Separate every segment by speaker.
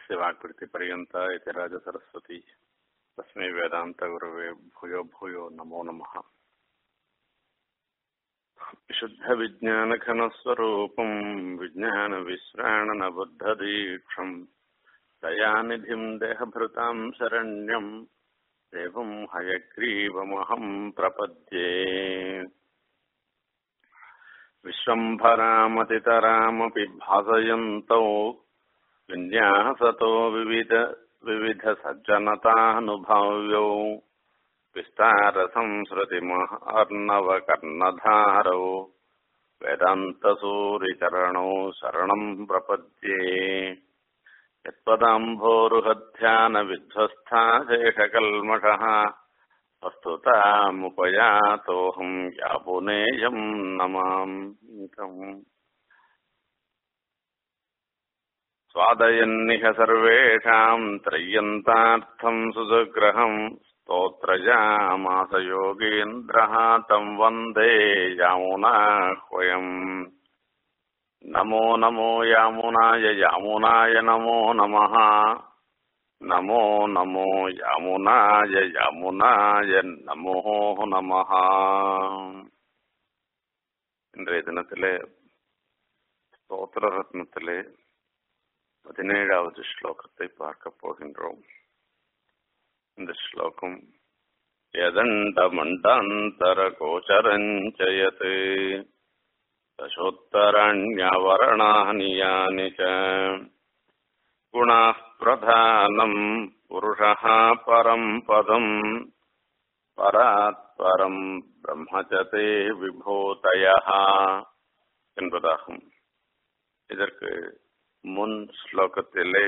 Speaker 1: यस्य वाक्कृतिपर्यन्ता इति राजसरस्वती तस्मै वेदान्तगुरवे भूयो भूयो नमो नमः विशुद्धविज्ञानघनस्वरूपम् विज्ञानविश्राणनबद्धदीक्षम् दयानिधिम् देहभृताम् शरण्यम् देवम् हयग्रीवमहम् प्रपद्ये विश्वम्भरामतितरामपि भासयन्तौ विन्यासतो विविध विविधसज्जनतानुभाव्यौ विस्तारसंसृतिमहार्णवकर्णधारौ वेदान्तसूरिचरणौ शरणम् प्रपद्ये यत्पदाम्भोरुहध्यानविध्वस्था शेषकल्मषः वस्तुतामुपयातोऽहम् यापुनेयम् नमाम्यहम् स्वादयन्निह सर्वेषाम् त्रय्यन्तार्थम् सुसुग्रहम् स्तोत्रयामास योगीन्द्रः तम् वन्दे यामुनाह्वयम् नमो नमो यामुनाय यामुनाय नमो नमः நமோ நமோ யமுனாய யமுனாய நமோ நமஹ இன்றைய தினத்திலே ஸ்தோத்திர ரத்னத்திலே பதினேழாவது ஸ்லோகத்தை பார்க்க போகின்றோம் இந்த ஸ்லோகம் யதண்ட மண்டாந்தர கோச்சரஞ்சயத் தசோத்தரண்யவரணானி யானி ச गुणाः प्रधानम् पुरुषः परम् पदम् பராத் பரம் பிரம்மச்சதே விபூதயः என்பதாகும் இதற்கு முன் ஸ்லோகத்திலே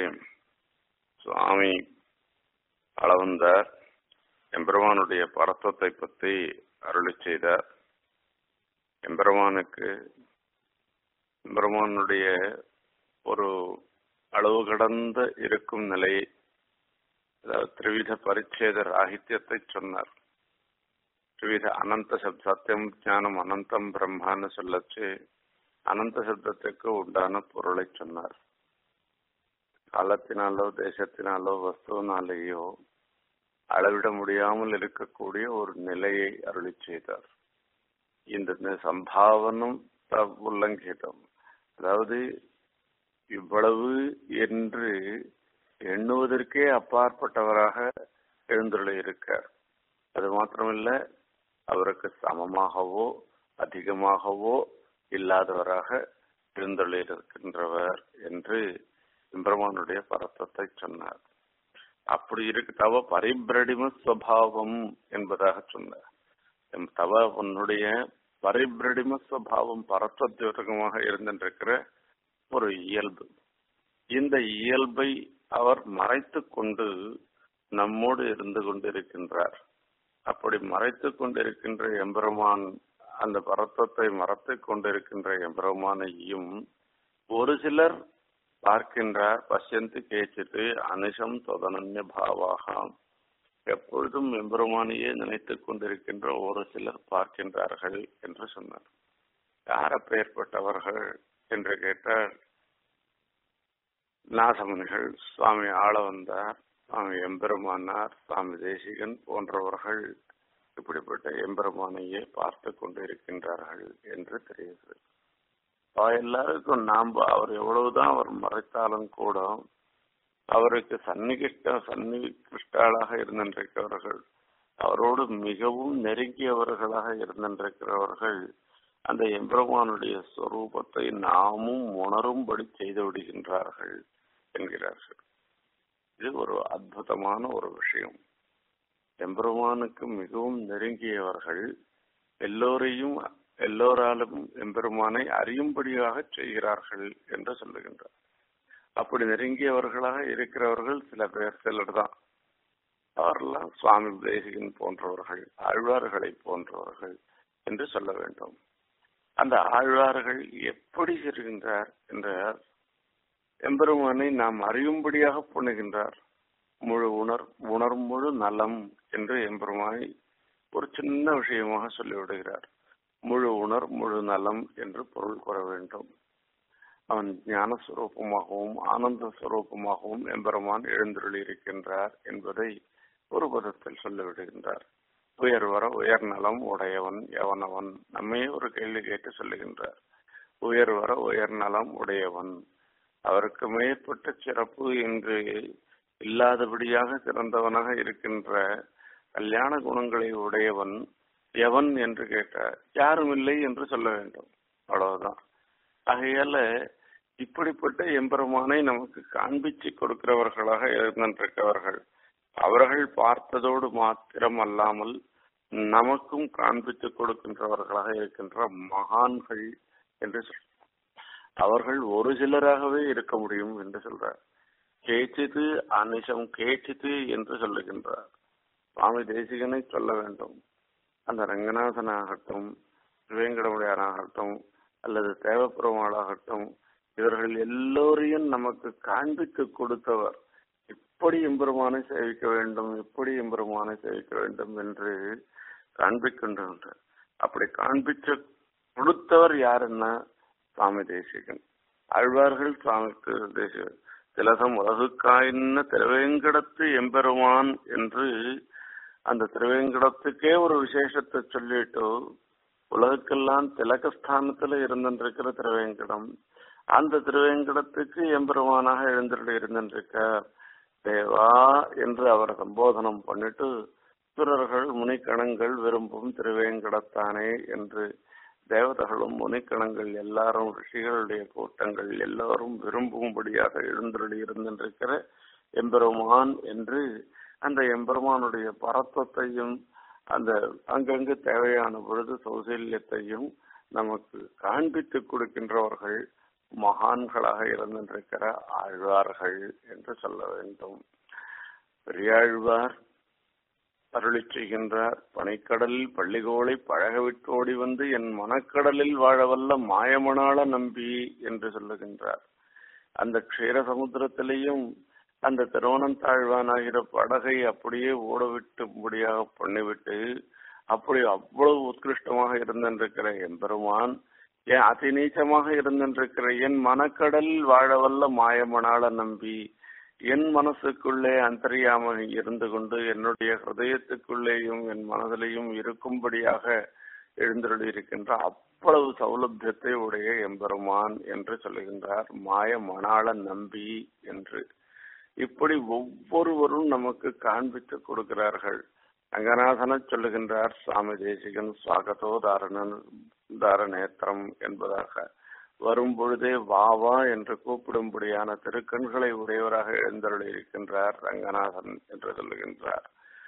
Speaker 1: சுவாமி அளவந்தார் எம்பெருமானுடைய பரத்துவத்தை பற்றி அருளி செய்தார் எம்பெருமானுக்கு எம்பெருமானுடைய ஒரு அளவு கடந்த இருக்கும் நிலை அதாவது திரிவித பரிச்சேத ராகித்யத்தை சொன்னார் திரிவித அனந்த சப்த சத்தியம் ஞானம் அனந்தம் பிரம்மான்னு சொல்லச்சு அனந்த சப்தத்துக்கு உண்டான பொருளை சொன்னார் காலத்தினாலோ தேசத்தினாலோ வஸ்துவினாலேயோ அளவிட முடியாமல் இருக்கக்கூடிய ஒரு நிலையை அருளி செய்தார் இந்த சம்பாவனம் உல்லங்கிதம் அதாவது இவ்வளவு என்று எண்ணுவதற்கே அப்பாற்பட்டவராக எழுந்துள்ள இருக்கார் அது மாத்திரமில்ல அவருக்கு சமமாகவோ அதிகமாகவோ இல்லாதவராக இருக்கின்றவர் என்று இம்பிரமானுடைய பரத்தத்தை சொன்னார் அப்படி இருக்கு தவ பரிபிரடிம சுவாவம் என்பதாக சொன்னார் தவ உன்னுடைய பரிபிரடிம சுவாவம் பரத்வத்யோகமாக இருந்திருக்கிற ஒரு இயல்பு இந்த இயல்பை அவர் மறைத்து கொண்டு நம்மோடு இருந்து கொண்டிருக்கின்றார் அப்படி மறைத்து கொண்டிருக்கின்ற எம்பெருமான் அந்த பரத்தத்தை மறைத்து கொண்டிருக்கின்ற எம்பெருமானையும் ஒரு சிலர் பார்க்கின்றார் பசியந்து கேச்சிட்டு அனிஷம் தொதனன்ய பாவாக எப்பொழுதும் எம்பெருமானையே நினைத்துக் கொண்டிருக்கின்ற ஒரு சிலர் பார்க்கின்றார்கள் என்று சொன்னார் யார பெயர்பட்டவர்கள் என்று கேட்டால் நாசமுனிகள் சுவாமி ஆள வந்தார் சுவாமி எம்பெருமானார் சுவாமி தேசிகன் போன்றவர்கள் இப்படிப்பட்ட எம்பெருமானையே பார்த்து கொண்டு இருக்கின்றார்கள் என்று தெரியுது எல்லாருக்கும் நாம் அவர் எவ்வளவுதான் அவர் மறைத்தாலும் கூட அவருக்கு சன்னிகிஷ்ட சன்னிகிருஷ்டாளாக இருந்திருக்கிறவர்கள் அவரோடு மிகவும் நெருங்கியவர்களாக இருந்திருக்கிறவர்கள் அந்த எம்பெருமானுடைய ஸ்வரூபத்தை நாமும் உணரும்படி செய்து விடுகின்றார்கள் என்கிறார்கள் இது ஒரு அற்புதமான ஒரு விஷயம் எம்பெருமானுக்கு மிகவும் நெருங்கியவர்கள் எல்லோரையும் எல்லோராலும் எம்பெருமானை அறியும்படியாக செய்கிறார்கள் என்று சொல்லுகின்றார் அப்படி நெருங்கியவர்களாக இருக்கிறவர்கள் சில பேர் சிலர் தான் அவரெல்லாம் சுவாமி தேசிகன் போன்றவர்கள் ஆழ்வார்களை போன்றவர்கள் என்று சொல்ல வேண்டும் அந்த ஆழ்வார்கள் எப்படி இருக்கின்றார் என்றார் எம்பெருமானை நாம் அறியும்படியாக பண்ணுகின்றார் முழு உணர் உணர் முழு நலம் என்று எம்பெருமானை ஒரு சின்ன விஷயமாக சொல்லிவிடுகிறார் முழு உணர் முழு நலம் என்று பொருள் கூற வேண்டும் அவன் ஞானஸ்வரூபமாகவும் ஆனந்த ஸ்வரூபமாகவும் எம்பெருமான் எழுந்தருளி இருக்கின்றார் என்பதை ஒரு பதத்தில் சொல்லிவிடுகின்றார் உயர் வர உயர் நலம் உடையவன் எவனவன் நம்மையே ஒரு கேள்வி கேட்டு சொல்லுகின்றார் உயர் வர உயர் நலம் உடையவன் அவருக்கு மேற்பட்ட சிறப்பு என்று இல்லாதபடியாக சிறந்தவனாக இருக்கின்ற கல்யாண குணங்களை உடையவன் எவன் என்று கேட்டார் யாரும் இல்லை என்று சொல்ல வேண்டும் அவ்வளவுதான் ஆகையால இப்படிப்பட்ட எம்பெருமானை நமக்கு காண்பிச்சு கொடுக்கிறவர்களாக இருந்திருக்கிறவர்கள் அவர்கள் பார்த்ததோடு மாத்திரம் அல்லாமல் நமக்கும் காண்பித்து கொடுக்கின்றவர்களாக இருக்கின்ற மகான்கள் என்று சொல் அவர்கள் ஒரு சிலராகவே இருக்க முடியும் என்று சொல்றார் கேச்சிது அனிஷம் கேச்சிது என்று சொல்லுகின்றார் சுவாமி தேசிகனை சொல்ல வேண்டும் அந்த ரங்கநாதனாகட்டும் திருவேங்கடமுடையாராகட்டும் அல்லது தேவப்பெருமாளாகட்டும் இவர்கள் எல்லோரையும் நமக்கு காண்பித்து கொடுத்தவர் இப்படி எம்பெருமானை சேவிக்க வேண்டும் இப்படி எம்பெருமானை சேவிக்க வேண்டும் என்று காண்பிக்கின்றார் அப்படி காண்பிச்சு கொடுத்தவர் யாருன்னா சுவாமி தேசிகன் ஆழ்வார்கள் சுவாமி தேசிகன் திலகம் உலகுக்காயின்ன திருவேங்கடத்து எம்பெருமான் என்று அந்த திருவேங்கடத்துக்கே ஒரு விசேஷத்தை சொல்லிட்டு உலகுக்கெல்லாம் திலகஸ்தானத்துல இருந்திருக்கிற திருவேங்கடம் அந்த திருவேங்கடத்துக்கு எம்பெருமானாக எழுந்திருக்க இருந்திருக்க தேவா என்று அவர் சம்போதனம் பண்ணிட்டு சுரர்கள் முனிக்கணங்கள் விரும்பும் திருவேங்கடத்தானே என்று தேவதைகளும் முனிக்கணங்கள் எல்லாரும் ரிஷிகளுடைய கூட்டங்கள் எல்லாரும் விரும்பும்படியாக எழுந்தருளி இருந்திருக்கிற எம்பெருமான் என்று அந்த எம்பெருமானுடைய பரத்வத்தையும் அந்த அங்கங்கு தேவையான பொழுது சௌசல்யத்தையும் நமக்கு காண்பித்து கொடுக்கின்றவர்கள் மகான்களாக இருந்திருக்கிற ஆழ்வார்கள் என்று சொல்ல வேண்டும் பெரியாழ்வார் அருளி செய்கின்றார் பனைக்கடலில் பள்ளிகோளை பழக விட்டு ஓடி வந்து என் மனக்கடலில் வாழவல்ல மாயமணாள நம்பி என்று சொல்லுகின்றார் அந்த க்ஷீர சமுத்திரத்திலேயும் அந்த திருவனந்தாழ்வானாகிற படகை அப்படியே ஓடவிட்டும்படியாக பண்ணிவிட்டு அப்படி அவ்வளவு உத்கிருஷ்டமாக இருந்திருக்கிற எம்பெருமான் ஏன் அதிநீச்சமாக இருந்திருக்கிற என் மனக்கடல் வாழவல்ல மாயமணாள நம்பி என் மனசுக்குள்ளே அந்தரியாம இருந்து கொண்டு என்னுடைய ஹிருதயத்துக்குள்ளேயும் என் மனதிலையும் இருக்கும்படியாக எழுந்தருளி இருக்கின்ற அவ்வளவு சௌலபியத்தை உடைய எம்பெருமான் என்று சொல்லுகின்றார் மாய மணாள நம்பி என்று இப்படி ஒவ்வொருவரும் நமக்கு காண்பித்து கொடுக்கிறார்கள் ரங்கநாதன சொல்லுகின்றார் சுவாமி தேசிகன் சுவாகதோ தாரணன் தாரணேத்திரம் என்பதாக வரும் பொழுதே வா வா என்று கூப்பிடும்படியான திருக்கண்களை உடையவராக எழுந்தருளி இருக்கின்றார் ரங்கநாதன் என்று சொல்லுகின்றார்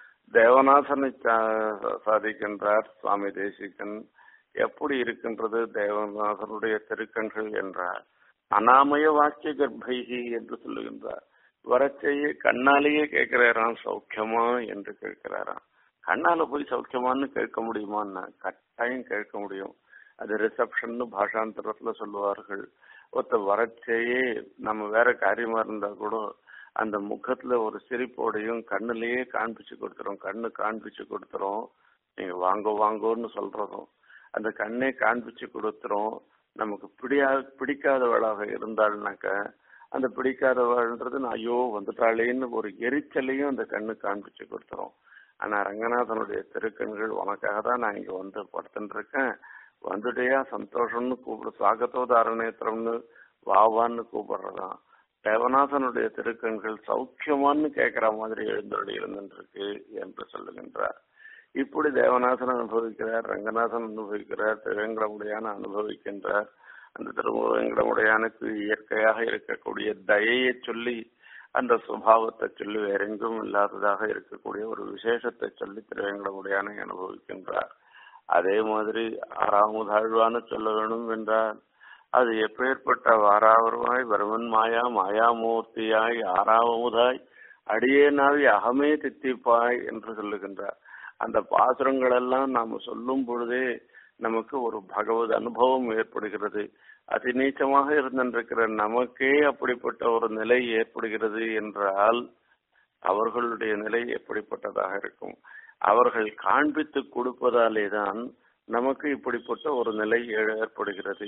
Speaker 1: தேவநாதனை சாதிக்கின்றார் சுவாமி தேசிகன் எப்படி இருக்கின்றது தேவநாதனுடைய திருக்கண்கள் என்றார் அனாமய வாக்கிய கர்ப்பைகி என்று சொல்லுகின்றார் வரச்சையே கண்ணாலேயே கேட்கிறாராம் சௌக்கியமா என்று கேட்கிறாராம் கண்ணால போய் சௌக்கியமான்னு கேட்க முடியுமான்னு கட்டாயம் கேட்க முடியும் அது ரிசப்ஷன் பாஷாந்தரத்துல சொல்லுவார்கள் ஒருத்த வரச்சையே நம்ம வேற காரியமா இருந்தா கூட அந்த முகத்துல ஒரு சிரிப்போடையும் கண்ணுலயே காண்பிச்சு கொடுத்துரும் கண்ணு காண்பிச்சு கொடுத்துரும் நீங்க வாங்க வாங்கோன்னு சொல்றதும் அந்த கண்ணே காண்பிச்சு கொடுத்துரும் நமக்கு பிடியா பிடிக்காதவளாக இருந்தாள்னாக்க அந்த பிடிக்காதவள்ன்றது நான் ஐயோ வந்துட்டாளேன்னு ஒரு எரிச்சலையும் அந்த கண்ணு காண்பிச்சு கொடுத்துரும் ஆனா ரங்கநாதனுடைய திருக்கண்கள் உனக்காக தான் நான் இங்க வந்து படுத்துட்டு இருக்கேன் வந்துட்டியா சந்தோஷம்னு கூப்பிடு சாகத்தோ தாரணேத்திரம்னு வாவான்னு கூப்பிடுறதான் தேவநாதனுடைய திருக்கண்கள் சௌக்கியமான்னு கேட்கிற மாதிரி எழுந்தருளி இருந்துருக்கு என்று சொல்லுகின்றார் இப்படி தேவநாதன் அனுபவிக்கிறார் ரங்கநாதன் அனுபவிக்கிறார் திருவேங்கடமுடையான அனுபவிக்கின்றார் அந்த திருவேங்கடமுடையானுக்கு இயற்கையாக இருக்கக்கூடிய தயையை சொல்லி அந்த சுபாவத்தை சொல்லி வேறெங்கும் இல்லாததாக இருக்கக்கூடிய ஒரு விசேஷத்தை சொல்லி திருவேங்கடமுடையானை அனுபவிக்கின்றார் அதே மாதிரி ஆறாமுதாழ்வான்னு சொல்ல வேண்டும் என்றால் அது எப்பேற்பட்ட வாராவருமாய் வருமன் மாயா மாயாமூர்த்தியாய் ஆறாவமுதாய் அடியேனாவி அகமே தித்திப்பாய் என்று சொல்லுகின்றார் அந்த பாசுரங்கள் எல்லாம் நாம சொல்லும் பொழுதே நமக்கு ஒரு பகவத் அனுபவம் ஏற்படுகிறது அதிநீச்சமாக இருந்திருக்கிற நமக்கே அப்படிப்பட்ட ஒரு நிலை ஏற்படுகிறது என்றால் அவர்களுடைய நிலை எப்படிப்பட்டதாக இருக்கும் அவர்கள் காண்பித்து கொடுப்பதாலே தான் நமக்கு இப்படிப்பட்ட ஒரு நிலை ஏற்படுகிறது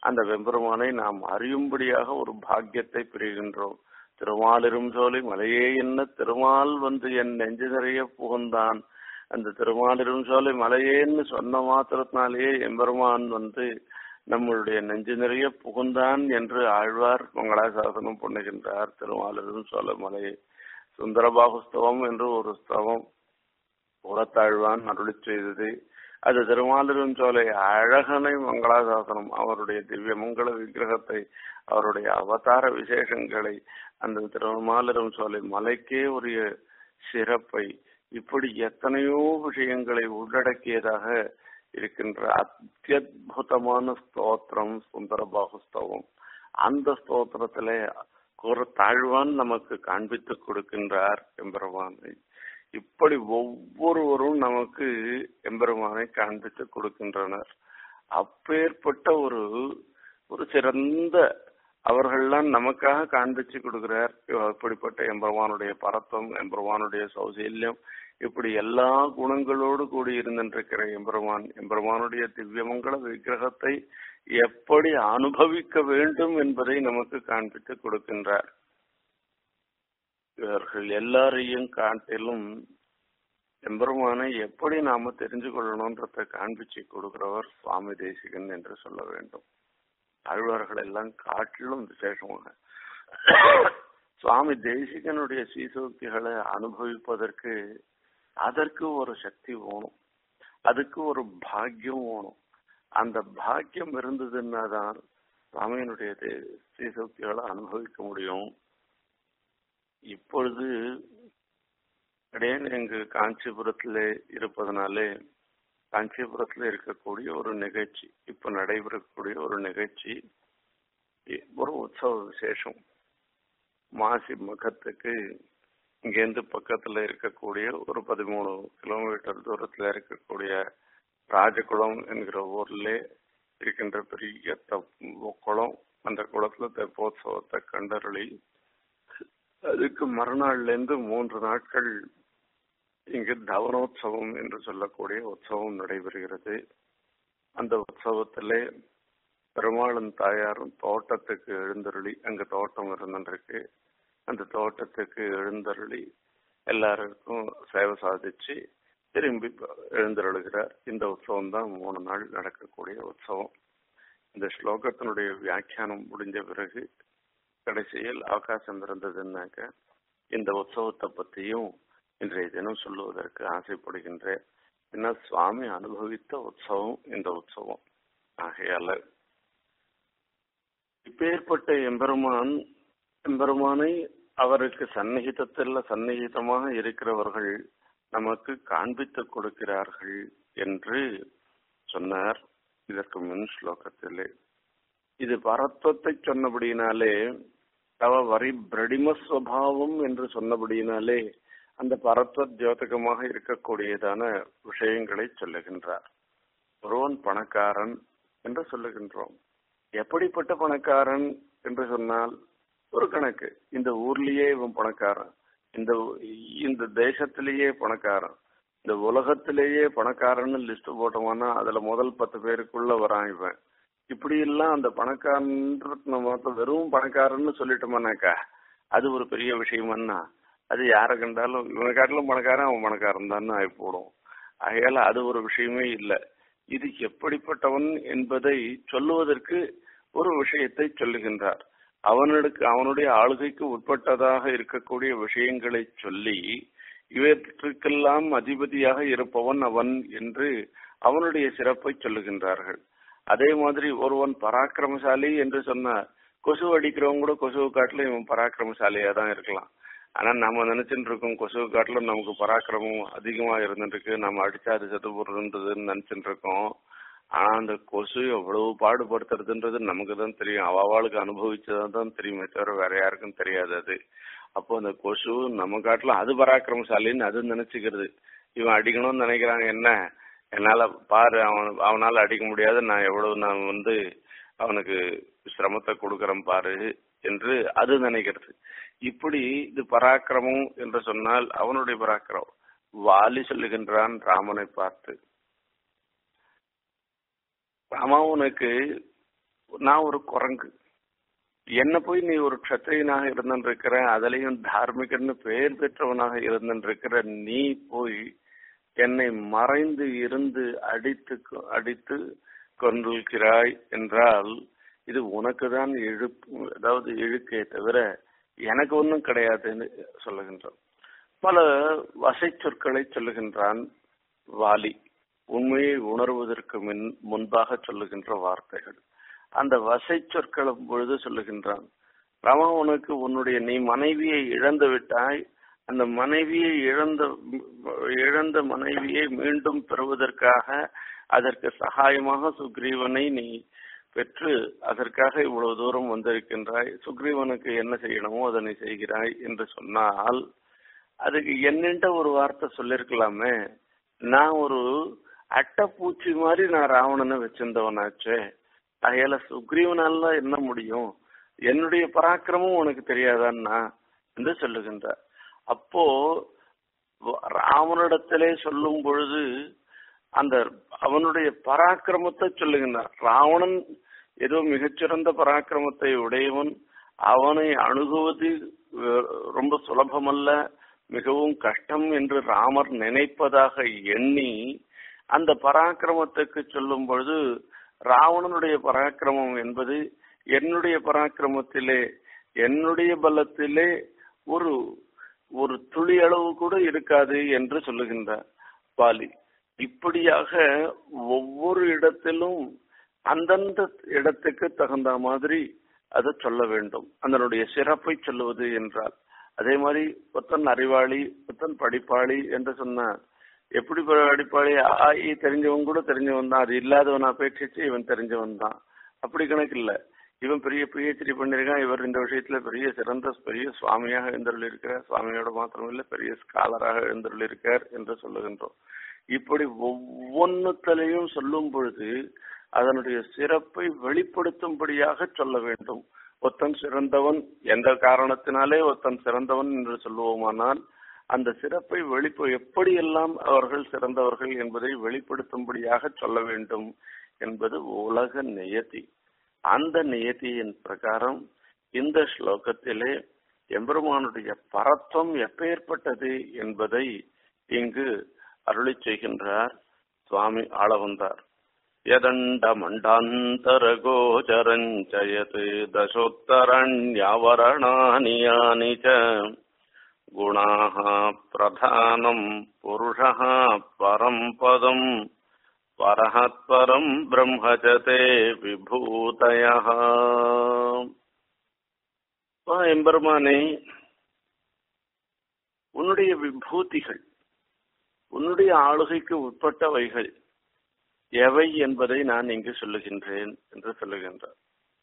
Speaker 1: அந்த வெம்பெருமானை நாம் அறியும்படியாக ஒரு பாக்கியத்தை பெறுகின்றோம் திருமாலிரும் சோலை மலையே என்ன திருமால் வந்து என் நெஞ்சு நிறைய புகுந்தான் அந்த திருமாலிரும் சோலை மலையேன்னு சொன்ன மாத்திரத்தினாலேயே எம்பெருமான் வந்து நம்மளுடைய நெஞ்சு நிறைய புகுந்தான் என்று ஆழ்வார் மங்களாசாசனம் பண்ணுகின்றார் திருமாலிரும் சோலை மலையை சுந்தரபாகுஸ்தவம் என்று ஒரு ஸ்தவம் உரத்தாழ்வான் அருளி செய்தது அது திருமாலிரும் சோலை அழகனை மங்களாசாசனம் அவருடைய திவ்ய மங்கள விக்கிரகத்தை அவருடைய அவதார விசேஷங்களை அந்த திருமாலிரும் சோலை மலைக்கே உரிய சிறப்பை இப்படி எத்தனையோ விஷயங்களை உள்ளடக்கியதாக இருக்கின்ற அத்தியுதமான ஸ்தோத்திரம் சுந்தர பாகுஸ்தவம் அந்த ஸ்தோத்திரத்திலே ஒரு தாழ்வான் நமக்கு காண்பித்து கொடுக்கின்றார் எம்பெருமானை இப்படி ஒவ்வொருவரும் நமக்கு எம்பெருமானை காண்பித்து கொடுக்கின்றனர் அப்பேற்பட்ட ஒரு ஒரு சிறந்த அவர்கள்லாம் நமக்காக காண்பிச்சு கொடுக்கிறார் இப்படிப்பட்ட எம்பெருமானுடைய பரத்துவம் எம்பெருமானுடைய சௌசல்யம் இப்படி எல்லா குணங்களோடு கூடி இருந்திருக்கிற எம்பெருமான் எம்பெருமானுடைய திவ்யமங்கள விக்கிரகத்தை எப்படி அனுபவிக்க வேண்டும் என்பதை நமக்கு காண்பித்து கொடுக்கின்றார் இவர்கள் எல்லாரையும் காட்டிலும் எம்பெருமானை எப்படி நாம தெரிஞ்சு கொள்ளணும்ன்றத காண்பிச்சு கொடுக்கிறவர் சுவாமி தேசிகன் என்று சொல்ல வேண்டும் ஆழ்வார்கள் எல்லாம் காட்டிலும் விசேஷமாக சுவாமி தேசிகனுடைய சீசோக்திகளை அனுபவிப்பதற்கு அதற்கு ஒரு சக்தி வேணும் அதுக்கு ஒரு பாக்கியம் வேணும் அந்த பாக்கியம் இருந்ததுன்னா தான் சுவாமியினுடைய சீசோக்திகளை அனுபவிக்க முடியும் இப்பொழுது இடையே எங்கு காஞ்சிபுரத்துல இருப்பதனாலே காஞ்சிபுரத்துல இருக்கக்கூடிய ஒரு நிகழ்ச்சி இப்ப நடைபெறக்கூடிய ஒரு நிகழ்ச்சி ஒரு உற்சவ விசேஷம் மாசி மகத்துக்கு இங்கேருந்து பக்கத்துல இருக்கக்கூடிய ஒரு பதிமூணு கிலோமீட்டர் தூரத்துல இருக்கக்கூடிய ராஜகுளம் என்கிற ஊர்ல இருக்கின்ற பெரிய குளம் அந்த குளத்துல தெப்போத்சவத்தை கண்டருளி அதுக்கு மறுநாள்ல இருந்து மூன்று நாட்கள் இங்கு தவனோத்சவம் என்று சொல்லக்கூடிய உற்சவம் நடைபெறுகிறது அந்த உற்சவத்திலே பெருமாளும் தாயாரும் தோட்டத்துக்கு எழுந்தருளி அங்க தோட்டம் இருந்துருக்கு அந்த தோட்டத்துக்கு எழுந்தருளி எல்லாருக்கும் சேவை சாதிச்சு திரும்பி எழுந்தருளுகிறார் இந்த உற்சவம் தான் மூணு நாள் நடக்கக்கூடிய உற்சவம் இந்த ஸ்லோகத்தினுடைய வியாக்கியானம் முடிஞ்ச பிறகு கடைசியில் அவகாசம் இருந்ததுன்னாக்க இந்த உற்சவத்தை பத்தியும் இன்றைய தினம் சொல்லுவதற்கு ஆசைப்படுகின்றேன் ஏன்னா சுவாமி அனுபவித்த உற்சவம் இந்த உற்சவம் ஆகையால இப்பேற்பட்ட எம்பெருமான் எம்பெருமானை அவருக்கு சந்நிகிதத்தில் சந்நிகிதமாக இருக்கிறவர்கள் நமக்கு காண்பித்து கொடுக்கிறார்கள் என்று சொன்னார் இதற்கு முன் ஸ்லோகத்திலே இது பரத்வத்தை சொன்னபடியினாலே தவ வரி பிரடிமஸ்வபாவம் என்று சொன்னபடியினாலே அந்த பரத்வ தியோதகமாக இருக்கக்கூடியதான விஷயங்களை சொல்லுகின்றார் ஒருவன் பணக்காரன் என்று சொல்லுகின்றோம் எப்படிப்பட்ட பணக்காரன் என்று சொன்னால் ஒரு கணக்கு இந்த ஊர்லயே இவன் பணக்காரன் இந்த இந்த தேசத்திலேயே பணக்காரன் இந்த உலகத்திலேயே பணக்காரன்னு லிஸ்ட் போட்டோம்னா அதுல முதல் பத்து பேருக்குள்ள வரான் இவன் இப்படி எல்லாம் அந்த பணக்காரன்ற மொத்தம் வெறும் பணக்காரன்னு சொல்லிட்டோம்னாக்கா அது ஒரு பெரிய விஷயமன்னா அது யாரை கண்டாலும் இவனை காட்டிலும் பணக்காரன் அவன் பணக்காரன் தான் ஆகி போடும் ஆகையால அது ஒரு விஷயமே இல்லை இது எப்படிப்பட்டவன் என்பதை சொல்லுவதற்கு ஒரு விஷயத்தை சொல்லுகின்றார் அவனுக்கு அவனுடைய ஆளுகைக்கு உட்பட்டதாக இருக்கக்கூடிய விஷயங்களை சொல்லி இவற்றுக்கெல்லாம் அதிபதியாக இருப்பவன் அவன் என்று அவனுடைய சிறப்பை சொல்லுகின்றார்கள் அதே மாதிரி ஒருவன் பராக்கிரமசாலி என்று சொன்னார் கொசு அடிக்கிறவங்க கூட கொசுவை காட்டிலும் இவன் பராக்கிரமசாலியா தான் இருக்கலாம் ஆனா நம்ம நினைச்சுட்டு இருக்கோம் கொசுவை காட்டிலும் நமக்கு பராக்கிரமம் அதிகமா இருந்துருக்கு நம்ம அடிச்சா அது செத்து போடுறதுன்றதுன்னு நினைச்சுட்டு இருக்கோம் ஆனா அந்த கொசு எவ்வளவு பாடுபடுத்துறதுன்றது நமக்கு தான் தெரியும் அவளுக்கு அனுபவிச்சதான் தான் தெரியுமே தவிர வேற யாருக்கும் தெரியாது அது அப்போ அந்த கொசு நம்ம காட்டிலும் அது பராக்கிரமசாலின்னு அது நினைச்சுக்கிறது இவன் அடிக்கணும்னு நினைக்கிறாங்க என்ன என்னால பாரு அவன் அவனால அடிக்க முடியாது நான் எவ்வளவு நான் வந்து அவனுக்கு சிரமத்தை கொடுக்கறேன் பாரு என்று அது நினைக்கிறது இப்படி இது பராக்கிரமம் என்று சொன்னால் அவனுடைய பராக்கிரமம் வாலி சொல்லுகின்றான் ராமனை பார்த்து ராமா உனக்கு நான் ஒரு குரங்கு என்ன போய் நீ ஒரு க்ஷத்திரியனாக இருந்திருக்கிற அதுலயும் தார்மிகன்னு பெயர் பெற்றவனாக இருந்திருக்கிற நீ போய் என்னை மறைந்து இருந்து அடித்து அடித்து கொண்டிருக்கிறாய் என்றால் இது உனக்கு தான் இழுப்பு அதாவது இழுக்கே தவிர எனக்கு ஒன்றும் கிடையாதுன்னு சொல்லுகின்றான் பல வசை சொற்களை சொல்லுகின்றான் வாலி உண்மையை உணர்வதற்கு முன் முன்பாக சொல்லுகின்ற வார்த்தைகள் அந்த வசை சொற்களும் பொழுது சொல்லுகின்றான் ராமா உனக்கு உன்னுடைய நீ மனைவியை இழந்து விட்டாய் அந்த மனைவியை இழந்த இழந்த மனைவியை மீண்டும் பெறுவதற்காக அதற்கு சகாயமாக சுக்ரீவனை நீ பெற்று அதற்காக இவ்வளவு தூரம் வந்திருக்கின்றாய் சுக்ரீவனுக்கு என்ன செய்யணுமோ அதனை செய்கிறாய் என்று சொன்னால் அதுக்கு என்னென்ற ஒரு வார்த்தை சொல்லிருக்கலாமே நான் ஒரு அட்டைப்பூச்சி மாதிரி நான் ராவணனை வச்சிருந்தவனாச்சே அதையால சுக்ரீவனால என்ன முடியும் என்னுடைய பராக்கிரமும் உனக்கு தெரியாதான்னா என்று சொல்லுகின்றார் அப்போ ராவனிடத்திலே சொல்லும் பொழுது அந்த அவனுடைய பராக்கிரமத்தை சொல்லுகின்றான் ராவணன் ஏதோ மிகச்சிறந்த பராக்கிரமத்தை உடையவன் அவனை அணுகுவது ரொம்ப சுலபமல்ல மிகவும் கஷ்டம் என்று ராமர் நினைப்பதாக எண்ணி அந்த பராக்கிரமத்துக்கு சொல்லும் பொழுது ராவணனுடைய பராக்கிரமம் என்பது என்னுடைய பராக்கிரமத்திலே என்னுடைய பலத்திலே ஒரு ஒரு துளி அளவு கூட இருக்காது என்று சொல்லுகின்றார் பாலி இப்படியாக ஒவ்வொரு இடத்திலும் அந்தந்த இடத்துக்கு தகுந்த மாதிரி அதை சொல்ல வேண்டும் அதனுடைய சிறப்பை சொல்லுவது என்றால் அதே மாதிரி ஒத்தன் அறிவாளி ஒத்தன் படிப்பாளி என்று சொன்னார் எப்படி படிப்பாளி ஆயி தெரிஞ்சவன் கூட தெரிஞ்சவன் தான் அது இல்லாதவன் அபேட்சிச்சு இவன் தெரிஞ்சவன் தான் அப்படி கணக்கு இல்ல இவன் பெரிய பிஹெச்டி பண்ணிருக்கான் இவர் இந்த விஷயத்துல பெரிய சிறந்த பெரிய சுவாமியாக எழுந்தருள் இருக்கார் சுவாமியோட மாத்திரம் இல்ல பெரிய ஸ்காலராக எழுந்தருள் இருக்கார் என்று சொல்லுகின்றோம் இப்படி ஒவ்வொன்னுத்தலையும் சொல்லும் பொழுது அதனுடைய சிறப்பை வெளிப்படுத்தும்படியாக சொல்ல வேண்டும் ஒத்தன் சிறந்தவன் எந்த காரணத்தினாலே ஒத்தன் சிறந்தவன் என்று சொல்லுவோமானால் அந்த சிறப்பை வெளிப்ப எப்படியெல்லாம் அவர்கள் சிறந்தவர்கள் என்பதை வெளிப்படுத்தும்படியாக சொல்ல வேண்டும் என்பது உலக நியதி அந்த நியதியின் பிரகாரம் இந்த ஸ்லோகத்திலே எம்பெருமானுடைய பரத்துவம் எப்பேற்பட்டது என்பதை இங்கு அருளி செய்கின்றார் சுவாமி ஆளவந்தார் यदण्डमण्डान्तरगोचरञ्च दशोत्तरण्यावरणानि यानि च गुणाः प्रधानम् पुरुषः परम् पदम् परः परम् ब्रह्म च ते विभूतयः எம்பெருமானே உன்னுடைய விபூதிகள் உன்னுடைய ஆளுகைக்கு உட்பட்டவைகள் எவை என்பதை நான் இங்கு சொல்லுகின்றேன் என்று சொல்லுகின்றார்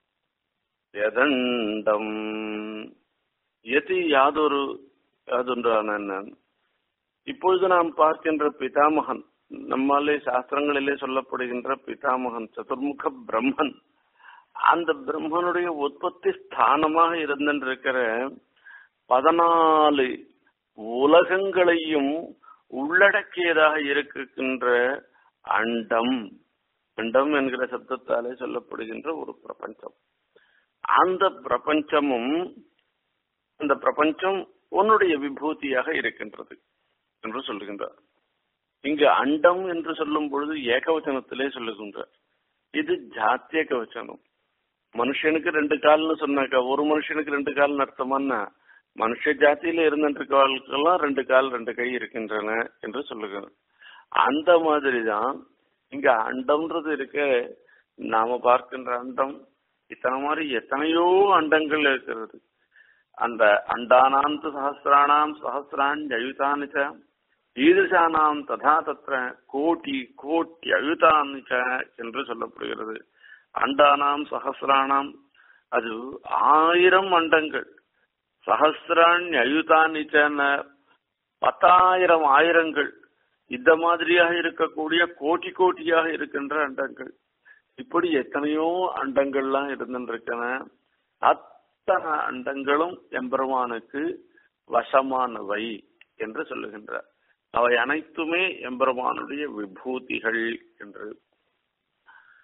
Speaker 1: எதண்டம் எது யாதொரு யாதொன்றான இப்பொழுது நாம் பார்க்கின்ற பிதாமகன் நம்மாலே சாஸ்திரங்களிலே சொல்லப்படுகின்ற பிதாமகன் சதுர்முக பிரம்மன் அந்த பிரம்மனுடைய உற்பத்தி ஸ்தானமாக இருந்திருக்கிற பதினாலு உலகங்களையும் உள்ளடக்கியதாக இருக்கின்ற அண்டம் அண்டம் என்கிற சப்தத்தாலே சொல்லப்படுகின்ற ஒரு பிரபஞ்சம் அந்த பிரபஞ்சமும் அந்த பிரபஞ்சம் உன்னுடைய விபூதியாக இருக்கின்றது என்று சொல்லுகின்றார் இங்கு அண்டம் என்று சொல்லும் பொழுது ஏகவச்சனத்திலே சொல்லுகின்றார் இது ஜாத்திய கவச்சனம் மனுஷனுக்கு ரெண்டு கால்னு சொன்னாக்கா ஒரு மனுஷனுக்கு ரெண்டு கால்னு அர்த்தமானா மனுஷ ஜாத்தியில இருந்திருக்கவர்களுக்கெல்லாம் ரெண்டு கால் ரெண்டு கை இருக்கின்றன என்று சொல்லுகிறார் அந்த மாதிரிதான் இங்க அண்டம்ன்றது இருக்க நாம பார்க்கின்ற அண்டம் இத்தனை மாதிரி எத்தனையோ அண்டங்கள் இருக்கிறது அந்த அண்டானாம் சஹசிராணாம் சஹசிரான் அயுதானிச்ச ஈதுஷானாம் ததா தத்திர கோட்டி கோட்டி அயுதானிச்ச என்று சொல்லப்படுகிறது அண்டானாம் சஹசிராணாம் அது ஆயிரம் அண்டங்கள் சஹசிரான் அயுதானிச்சன பத்தாயிரம் ஆயிரங்கள் இந்த மாதிரியாக இருக்கக்கூடிய கோட்டி கோட்டியாக இருக்கின்ற அண்டங்கள் இப்படி எத்தனையோ அண்டங்கள்லாம் இருந்துருக்கன அத்தனை அண்டங்களும் எம்பெருமானுக்கு வசமானவை என்று சொல்லுகின்றார் அவை அனைத்துமே எம்பெருமானுடைய விபூதிகள் என்று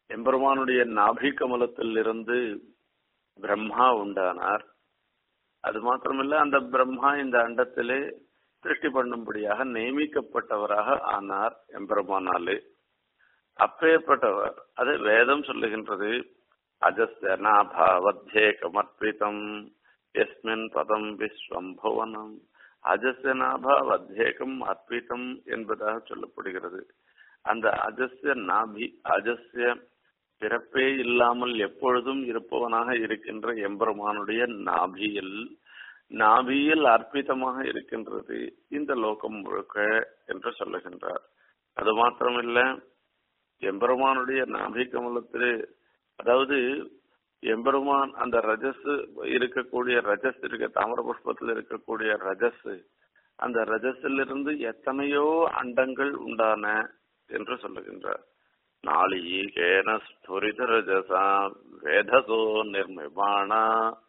Speaker 1: எம்பெருமானுடைய நாபி கமலத்திலிருந்து பிரம்மா உண்டானார் அது மாத்திரமில்ல அந்த பிரம்மா இந்த அண்டத்திலே சிருஷ்டி பண்ணும்படியாக நியமிக்கப்பட்டவராக ஆனார் எம்பெருமானாலே அப்பேற்பட்டவர் அது வேதம் சொல்லுகின்றது அஜஸ்ய நாபாவத்யேகமர்ப்பிதம் எஸ்மின் பதம் விஸ்வம் புவனம் அஜஸ்ய நாபாவத்யேகம் அர்ப்பிதம் என்பதாக சொல்லப்படுகிறது அந்த அஜஸ்ய நாபி அஜஸ்ய பிறப்பே இல்லாமல் எப்பொழுதும் இருப்பவனாக இருக்கின்ற எம்பெருமானுடைய நாபியில் நாபியில் அர்ப்பிதமாக இருக்கின்றது இந்த லோகம் முழுக்க என்று சொல்லுகின்றார் அது மாத்திரமில்ல எம்பெருமானுடைய நாபி கமலத்திலே அதாவது எம்பெருமான் அந்த ரஜஸ் இருக்கக்கூடிய ரஜஸ் இருக்க தாமர புஷ்பத்தில் இருக்கக்கூடிய ரஜஸ் அந்த ரஜஸிலிருந்து எத்தனையோ அண்டங்கள் உண்டான என்று சொல்லுகின்றார் நாளிகேன ஸ்புரித ரஜசா வேதசோ நிர்மிமாணா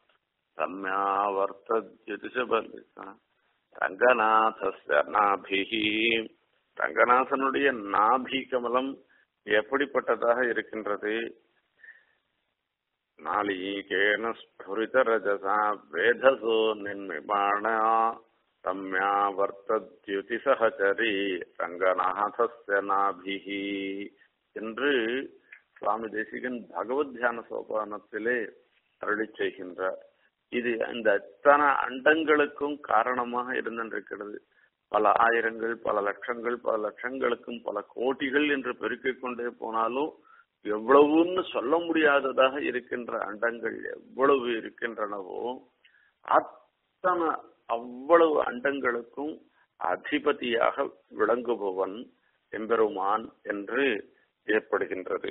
Speaker 1: சம்யாவர்த்திசபலிசா ரங்கநாதஸ்ய நாபிகி ரங்கநாதனுடைய நாபி கமலம் எப்படிப்பட்டதாக இருக்கின்றது நாளிகேன ஸ்புரித ரஜசா வேதசோ நிர்மிமாணா ரம்யாவர்த்தியுதி சகச்சரி ரங்கநாதஸ்ய நாபிகி என்று சுவாமி தேசிகன் பகவத் தியான சோபானத்திலே அருளி செய்கின்றார் இது இந்த அத்தனை அண்டங்களுக்கும் காரணமாக இருந்திருக்கிறது பல ஆயிரங்கள் பல லட்சங்கள் பல லட்சங்களுக்கும் பல கோட்டிகள் என்று பெருக்கிக் கொண்டே போனாலும் எவ்வளவுன்னு சொல்ல முடியாததாக இருக்கின்ற அண்டங்கள் எவ்வளவு இருக்கின்றனவோ அத்தனை அவ்வளவு அண்டங்களுக்கும் அதிபதியாக விளங்குபவன் எம்பெருமான் என்று ஏற்படுகின்றது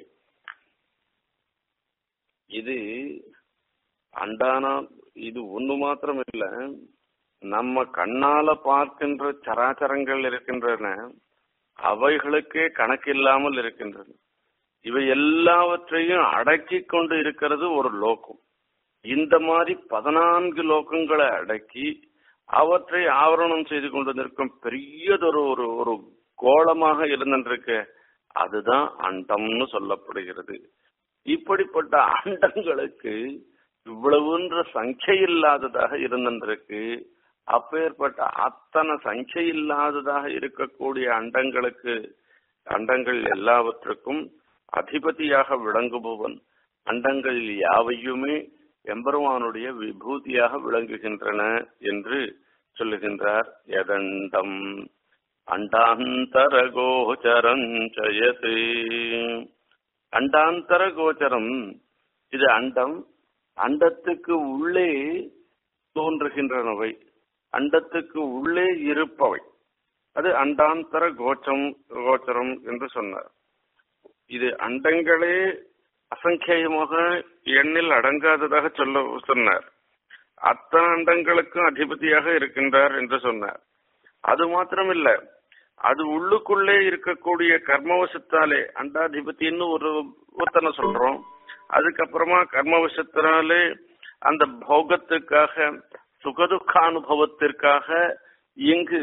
Speaker 1: இது அண்டானா இது ஒண்ணு மாத்திரம் இல்ல நம்ம கண்ணால பார்க்கின்ற சராச்சரங்கள் இருக்கின்றன அவைகளுக்கே கணக்கில்லாமல் இருக்கின்றன இவை எல்லாவற்றையும் அடக்கி கொண்டு இருக்கிறது ஒரு லோகம் இந்த மாதிரி பதினான்கு லோகங்களை அடக்கி அவற்றை ஆவரணம் செய்து கொண்டு நிற்கும் பெரியதொரு ஒரு ஒரு கோலமாக இருந்திருக்கு அதுதான் அண்டம்னு சொல்லப்படுகிறது இப்படிப்பட்ட அண்டங்களுக்கு இவ்வளவுன்ற சங்கை இல்லாததாக இருந்திருக்கு அப்பேற்பட்ட அத்தனை சங்கை இல்லாததாக இருக்கக்கூடிய அண்டங்களுக்கு அண்டங்கள் எல்லாவற்றுக்கும் அதிபதியாக விளங்குபவன் அண்டங்கள் யாவையுமே எம்பெருமானுடைய விபூதியாக விளங்குகின்றன என்று சொல்லுகின்றார் எதண்டம் அண்டாந்தர கோச்சரஞ்சயது அண்டாந்தர கோச்சரம் இது அண்டம் அண்டத்துக்கு உள்ளே தோன்றுகின்றனவை அண்டத்துக்கு உள்ளே இருப்பவை அது அண்டாந்தர கோச்சம் கோச்சரம் என்று சொன்னார் இது அண்டங்களே அசங்கேயமாக எண்ணில் அடங்காததாக சொல்ல சொன்னார் அத்தனை அண்டங்களுக்கும் அதிபதியாக இருக்கின்றார் என்று சொன்னார் அது மாத்திரமில்ல அது உள்ளுக்குள்ளே இருக்கக்கூடிய கர்மவசத்தாலே அண்டாதிபதினு ஒரு ஒருத்தனை சொல்றோம் அதுக்கப்புறமா கர்மவசத்தினாலே அந்த போகத்துக்காக சுகதுக்க அனுபவத்திற்காக இங்கு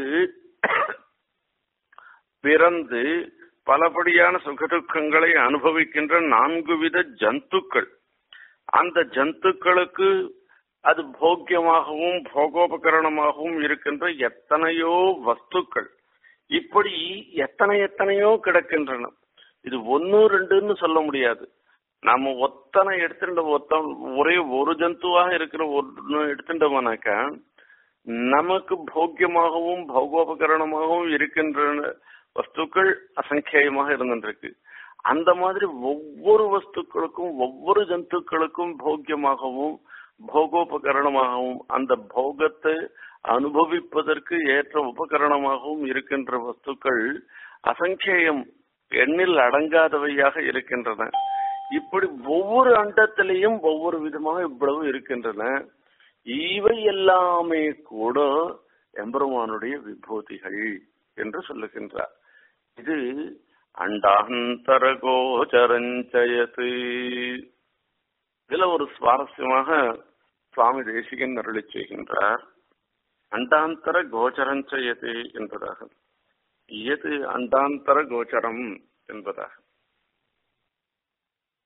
Speaker 1: பிறந்து பலபடியான சுகதுக்கங்களை அனுபவிக்கின்ற நான்கு வித ஜந்துக்கள் அந்த ஜந்துக்களுக்கு அது போக்கியமாகவும் போகோபகரணமாகவும் இருக்கின்ற எத்தனையோ வஸ்துக்கள் இப்படி எத்தனை எத்தனையோ கிடக்கின்றன இது ஒன்னு ரெண்டுன்னு சொல்ல முடியாது நாம ஒத்தனை எடுத்துட்ட ஒத்த ஒரே ஒரு ஜந்துவாக இருக்கிற ஒன்று எடுத்துட்டோம்னாக்கா நமக்கு போக்கியமாகவும் பௌகோபகரணமாகவும் இருக்கின்ற வஸ்துக்கள் அசங்கேயமாக இருந்துருக்கு அந்த மாதிரி ஒவ்வொரு வஸ்துக்களுக்கும் ஒவ்வொரு ஜந்துக்களுக்கும் போக்கியமாகவும் போகோபகரணமாகவும் அந்த போகத்தை அனுபவிப்பதற்கு ஏற்ற உபகரணமாகவும் இருக்கின்ற வஸ்துக்கள் அசங்கேயம் எண்ணில் அடங்காதவையாக இருக்கின்றன இப்படி ஒவ்வொரு அண்டத்திலையும் ஒவ்வொரு விதமாக இவ்வளவு இருக்கின்றன இவை எல்லாமே கூட எம்பெருமானுடைய விபூதிகள் என்று சொல்லுகின்றார் இது அண்டாந்தர கோச்சரஞ்சயத்து இதுல ஒரு சுவாரஸ்யமாக சுவாமி தேசிகன் அருளி செய்கின்றார் அண்டாந்தர கோச்சரஞ்சயது என்பதாக எது அண்டாந்தர கோச்சரம் என்பதாக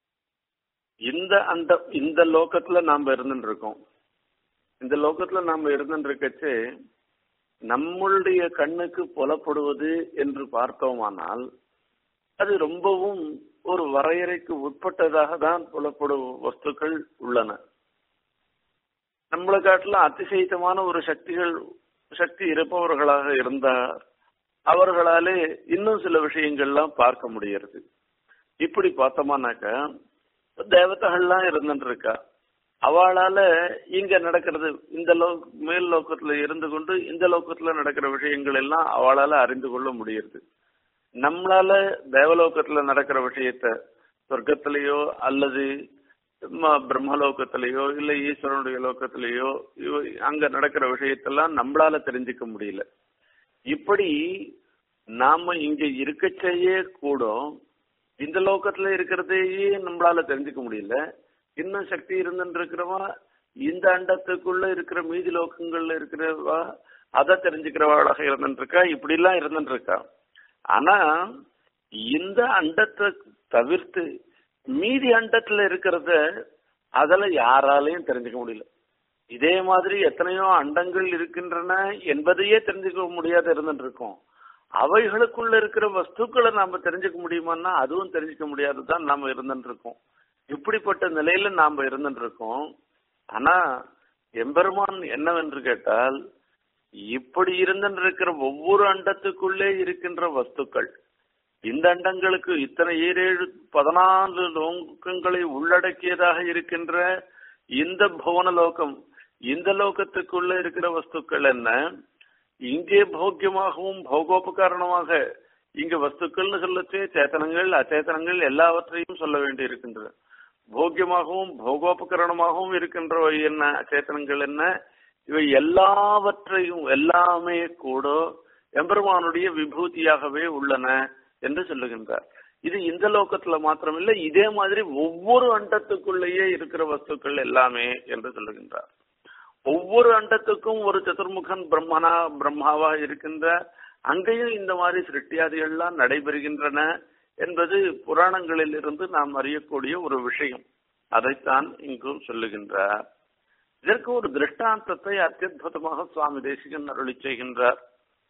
Speaker 1: இந்த அந்த இந்த லோகத்துல நாம இருந்துட்டு இருக்கோம் இந்த லோகத்துல நாம இருந்துட்டு இருக்கச்சு நம்மளுடைய கண்ணுக்கு புலப்படுவது என்று பார்த்தோமானால் அது ரொம்பவும் ஒரு வரையறைக்கு உட்பட்டதாக தான் புலப்படும் வஸ்துக்கள் உள்ளன நம்மளை காட்டிலும் அதிசயித்தமான ஒரு சக்திகள் சக்தி இருப்பவர்களாக இருந்தார் அவர்களாலே இன்னும் சில விஷயங்கள்லாம் பார்க்க முடியறது இப்படி பார்த்தோமானாக்கா தேவதைகள்லாம் இருந்துட்டு இருக்கா அவளால இங்க நடக்கிறது இந்த லோ மேல் லோக்கத்துல இருந்து கொண்டு இந்த லோக்கத்துல நடக்கிற விஷயங்கள் எல்லாம் அவளால அறிந்து கொள்ள முடியுது நம்மளால தேவலோகத்துல நடக்கிற விஷயத்த சொர்க்கத்திலேயோ அல்லது ம- பிரம்மலோகத்திலேயோ இல்ல ஈஸ்வரனுடைய லோகத்திலேயோ இவ- அங்க நடக்கிற விஷயத்தெல்லாம் நம்மளால தெரிஞ்சுக்க முடியல இப்படி நாம இங்க இருக்கச்சேயே கூட இந்த லோகத்துல இருக்கிறதையே நம்மளால தெரிஞ்சுக்க முடியல இன்னும் சக்தி இருந்துட்டு இருக்கிறவா இந்த அண்டத்துக்குள்ள இருக்கிற மீதி லோகங்கள்ல இருக்கிறவா அதை தெரிஞ்சுக்கிறவாளாக இருந்துட்டு இருக்கா இப்படி எல்லாம் இருந்துட்டு இருக்கா ஆனா இந்த அண்டத்தை தவிர்த்து மீதி அண்டத்துல இருக்கிறத அதுல யாராலையும் தெரிஞ்சுக்க முடியல இதே மாதிரி எத்தனையோ அண்டங்கள் இருக்கின்றன என்பதையே தெரிஞ்சுக்க முடியாத இருந்துட்டு இருக்கோம் அவைகளுக்குள்ள இருக்கிற வஸ்துக்களை நாம தெரிஞ்சுக்க முடியுமான்னா அதுவும் தெரிஞ்சுக்க முடியாதுதான் நாம இருந்துட்டு இருக்கோம் இப்படிப்பட்ட நிலையில நாம இருந்துட்டு இருக்கோம் ஆனா எம்பெருமான் என்னவென்று கேட்டால் இப்படி இருந்துட்டு இருக்கிற ஒவ்வொரு அண்டத்துக்குள்ளே இருக்கின்ற வஸ்துக்கள் இந்த அண்டங்களுக்கு இத்தனை ஈரேழு பதினான்கு லோகங்களை உள்ளடக்கியதாக இருக்கின்ற இந்த புவன லோகம் இந்த லோகத்துக்குள்ள இருக்கிற வஸ்துக்கள் என்ன இங்கே போக்கியமாகவும் பௌகோபகாரணமாக இங்க வஸ்துக்கள்னு சொல்லச்சே சேத்தனங்கள் அச்சேதனங்கள் எல்லாவற்றையும் சொல்ல வேண்டி இருக்கின்றது போக்கியமாகவும் பௌகோபகரணமாகவும் இருக்கின்றவை என்ன அச்சேதனங்கள் என்ன இவை எல்லாவற்றையும் எல்லாமே கூட எம்பெருமானுடைய விபூதியாகவே உள்ளன என்று சொல்லுகின்றார் இது இந்த லோகத்துல மாத்திரமில்லை இதே மாதிரி ஒவ்வொரு அண்டத்துக்குள்ளேயே இருக்கிற வஸ்துக்கள் எல்லாமே என்று சொல்லுகின்றார் ஒவ்வொரு அண்டத்துக்கும் ஒரு சதுர்முகன் பிரம்மனா பிரம்மாவா இருக்கின்ற அங்கேயும் இந்த மாதிரி சிருஷ்டியாதிகள்லாம் நடைபெறுகின்றன என்பது புராணங்களில் இருந்து நாம் அறியக்கூடிய ஒரு விஷயம் அதைத்தான் இங்கு சொல்லுகின்றார் இதற்கு ஒரு திருஷ்டாந்தத்தை அத்தியுதமாக சுவாமி தேசிகன் அருளி செய்கின்றார்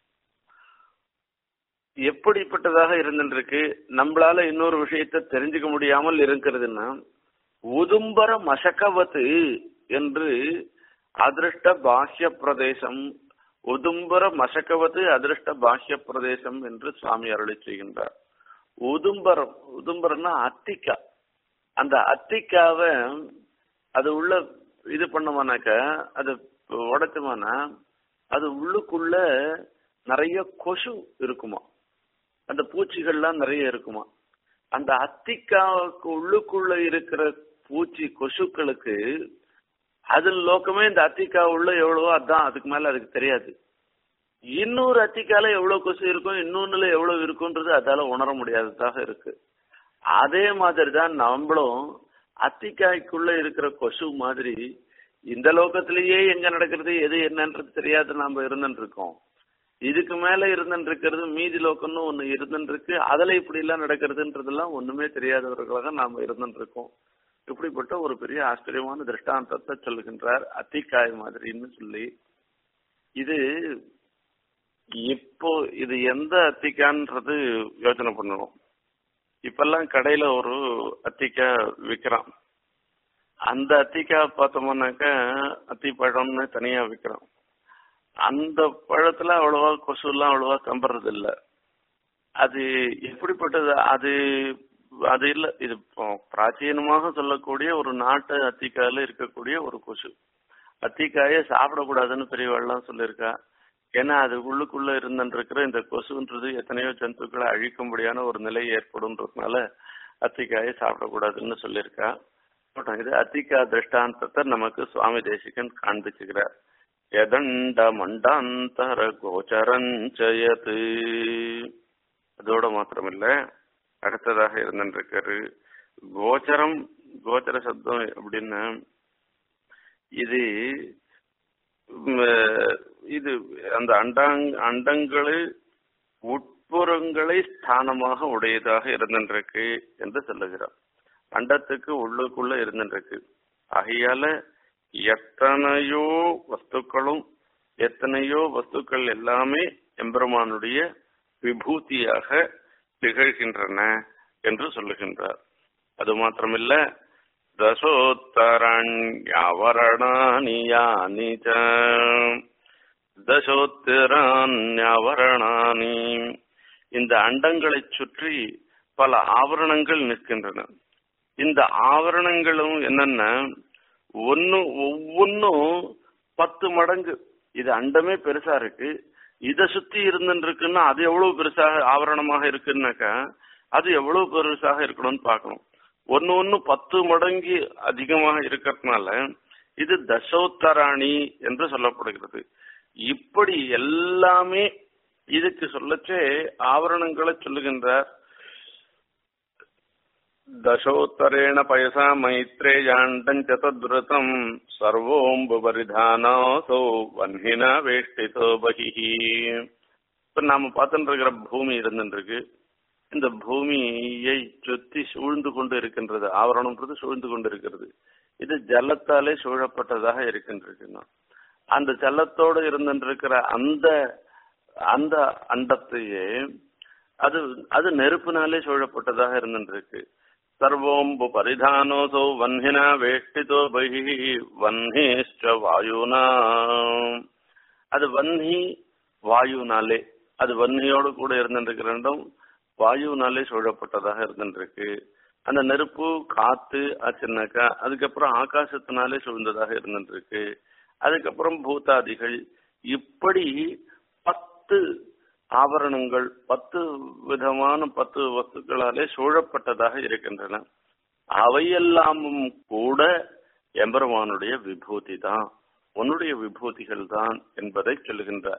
Speaker 1: எப்படிப்பட்டதாக இருந்துருக்கு நம்மளால இன்னொரு விஷயத்தை தெரிஞ்சுக்க முடியாமல் இருக்கிறதுன்னா உதும்பர மசக்கவத்து என்று அதிருஷ்ட பாஹ்ய பிரதேசம் உதும்பர மசக்கவத்து அதிருஷ்ட பாஹ்ய பிரதேசம் என்று சுவாமி அருளி செய்கின்றார் உதும்பரம் உதும்பரம்னா அத்திக்கா அந்த அத்திக்காவை அது உள்ள இது பண்ணோமானாக்க அது உடைச்சோமானா அது உள்ளுக்குள்ள நிறைய கொசு இருக்குமா அந்த பூச்சிகள்லாம் நிறைய இருக்குமா அந்த அத்திக்காவுக்கு உள்ளுக்குள்ள இருக்கிற பூச்சி கொசுக்களுக்கு அது லோக்கமே இந்த அத்திக்கா உள்ள எவ்வளவோ அதான் அதுக்கு மேல அதுக்கு தெரியாது இன்னொரு அத்திக்கால எவ்வளவு கொசு இருக்கும் இன்னொன்னுல எவ்வளவு இருக்குன்றது அதால உணர முடியாததாக இருக்கு அதே மாதிரி தான் நம்மளும் அத்திக்காய்க்குள்ள இருக்கிற கொசு மாதிரி இந்த லோகத்திலேயே எங்க நடக்கிறது எது என்னன்றது தெரியாது நாம இருந்துட்டு இருக்கோம் இதுக்கு மேல இருந்துட்டு இருக்கிறது மீதி லோக்கம்னு ஒண்ணு இருந்துட்டு இருக்கு அதுல இப்படி எல்லாம் நடக்கிறதுன்றதெல்லாம் ஒண்ணுமே தெரியாதவர்களாக நாம இருந்துட்டு இருக்கோம் இப்படிப்பட்ட ஒரு பெரிய ஆச்சரியமான திருஷ்டாந்தத்தை சொல்லுகின்றார் அத்திக்காய் மாதிரின்னு சொல்லி இது இப்போ இது எந்த அத்திக்கான்றது யோசனை பண்ணணும் இப்பெல்லாம் கடையில ஒரு அத்திக்காய் விற்கிறான் அந்த அத்திக்காய் பார்த்தோம்னாக்கா அத்தி பழம்னு தனியா விற்கிறான் அந்த பழத்துல அவ்வளவா கொசு எல்லாம் அவ்வளவா கம்புறது இல்ல அது எப்படிப்பட்டது அது அது இல்ல இது இப்போ பிராச்சீனமாக சொல்லக்கூடிய ஒரு நாட்டு அத்திக்காயில இருக்கக்கூடிய ஒரு கொசு அத்திக்காயை சாப்பிடக்கூடாதுன்னு பெரியவாள்லாம் சொல்லியிருக்கா ஏன்னா அது உள்ளுக்குள்ள இருந்துருக்கிற இந்த கொசுன்றது எத்தனையோ ஜந்துக்களை அழிக்கும்படியான ஒரு நிலை ஏற்படும்ன்றதுனால அத்திக்காயை சாப்பிடக்கூடாதுன்னு சொல்லியிருக்கா போட்டோம் இது அத்திக்கா திருஷ்டாந்தத்தை நமக்கு சுவாமி தேசிகன் காண்பிச்சுக்கிறார் எதண்ட மண்டாந்தர கோச்சரஞ்சயத்து அதோட மாத்திரமில்ல அடுத்ததாக இருந்துருக்காரு கோச்சரம் கோச்சர சப்தம் அப்படின்னு இது ம், இது அந்த அண்டாங் அண்டங்களை உட்புறங்களை ஸ்தானமாக உடையதாக இருந்திருக்கு என்று சொல்லுகிறார் அண்டத்துக்கு உள்ளுக்குள்ள இருந்துருக்கு ஆகையால எத்தனையோ வஸ்துக்களும் எத்தனையோ வஸ்துக்கள் எல்லாமே எம்பெருமானுடைய விபூதியாக திகழ்கின்றன என்று சொல்லுகின்றார் அது மாத்திரமில்ல தசோத்தரண்யாவரணானி யானி ச தசோத்திரான்யாவரணானி இந்த அண்டங்களை சுற்றி பல ஆவரணங்கள் நிற்கின்றன இந்த ஆவரணங்களும் என்னென்ன ஒன்னு ஒவ்வொன்னும் பத்து மடங்கு இது அண்டமே பெருசா இருக்கு இத சுத்தி இருந்துருக்குன்னா அது எவ்வளவு பெருசாக ஆவரணமாக இருக்குன்னாக்கா அது எவ்வளவு பெருசாக இருக்கணும்னு பார்க்கணும் ஒன்னு ஒன்னு பத்து மடங்கு அதிகமாக இருக்கிறதுனால இது தசோத்தராணி என்று சொல்லப்படுகிறது இப்படி எல்லாமே இதுக்கு சொல்லச்சே ஆவரணங்களை சொல்லுகின்றார் दशोत्तरेण पयसा मैत्रेयाण्डम् च तद्व्रतम् சர்வோம்புபரிதானோசோ வன்னினா வேஷ்டிதோ பகிஹி இப்ப நாம பார்த்துட்டு இருக்கிற பூமி இருந்துருக்கு இந்த பூமியை சுத்தி சூழ்ந்து கொண்டு இருக்கின்றது ஆவரணம்ன்றது சூழ்ந்து கொண்டு இருக்கிறது இது ஜலத்தாலே சூழப்பட்டதாக இருக்கின்றது அந்த ஜலத்தோடு இருந்துருக்கிற அந்த அந்த அண்டத்தையே அது அது நெருப்பினாலே சூழப்பட்டதாக இருந்துருக்கு சர்வோம்பு பரிதானோசோ வன்னினா வேஷ்டிதோ பகி வன்னிஷ்ட வாயுனா அது வன்னி வாயுனாலே அது வன்னியோடு கூட இருந்துருக்கிற இடம் வாயுனாலே சூழப்பட்டதாக இருந்துருக்கு அந்த நெருப்பு காத்து ஆச்சுனாக்கா அதுக்கப்புறம் ஆகாசத்தினாலே சூழ்ந்ததாக இருந்துருக்கு அதுக்கப்புறம் பூதாதிகள் இப்படி பத்து ஆபரணங்கள் பத்து விதமான பத்து வஸ்துக்களாலே சூழப்பட்டதாக இருக்கின்றன அவையெல்லாமும் கூட எம்பெருமானுடைய விபூதி தான் உன்னுடைய விபூதிகள் தான் என்பதை சொல்லுகின்ற